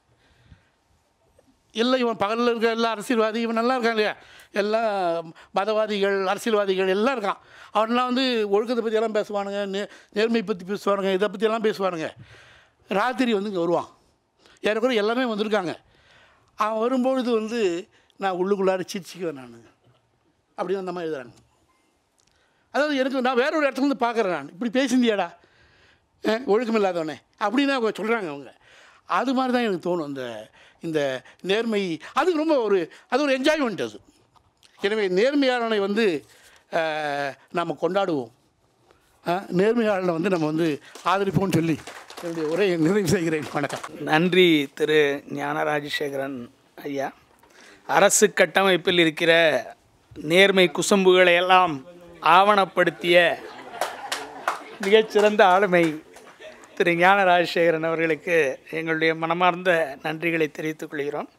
இல்லை இவன் பகலில் இருக்க எல்லா அரசியல்வாதி இவன் நல்லா இருக்கான் இல்லையா எல்லா மதவாதிகள் அரசியல்வாதிகள் எல்லாம் இருக்கான் அவன்லாம் வந்து ஒழுக்கத்தை பற்றி எல்லாம் பேசுவானுங்க நே நேர்மை பற்றி பேசுவானுங்க இதை பற்றி எல்லாம் பேசுவானுங்க ராத்திரி வந்து இங்கே வருவான் ஏறக்குறை எல்லாமே வந்திருக்காங்க அவன் வரும்பொழுது வந்து நான் உள்ளுக்குள்ளார சிரிச்சிக்குவேன் நான் அப்படின்னு அந்த மாதிரி எழுதுறாங்க அதாவது எனக்கு நான் வேற ஒரு இடத்துல இருந்து பார்க்குறேன் நான் இப்படி பேசியிருந்தியாடா அஹ், ஒழுக்கம் இல்லாதவனே அப்படின்னு அவங்க சொல்கிறாங்க அவங்க அது மாதிரி தான் எனக்கு தோணும் இந்த இந்த நேர்மை அது ரொம்ப ஒரு அது ஒரு என்ஜாய்மெண்ட் அது எனவே நேர்மையாளனை வந்து அஹ், நம்ம கொண்டாடுவோம் அஹ், நேர்மையாளனை வந்து நம்ம வந்து ஆதரிப்போம்னு சொல்லி என்னுடைய உரையை நிறைவு செய்கிறேன் வணக்கம் நன்றி திரு ஞான ராஜசேகரன் ஐயா அரசு கட்டமைப்பில் இருக்கிற நேர்மை குசும்புகளை எல்லாம் ஆவணப்படுத்திய மிகச்சிறந்த ஆளுமை திரு ஞான ராஜசேகரன் அவர்களுக்கு எங்களுடைய மனமார்ந்த நன்றிகளை தெரிவித்துக் கொள்கிறோம்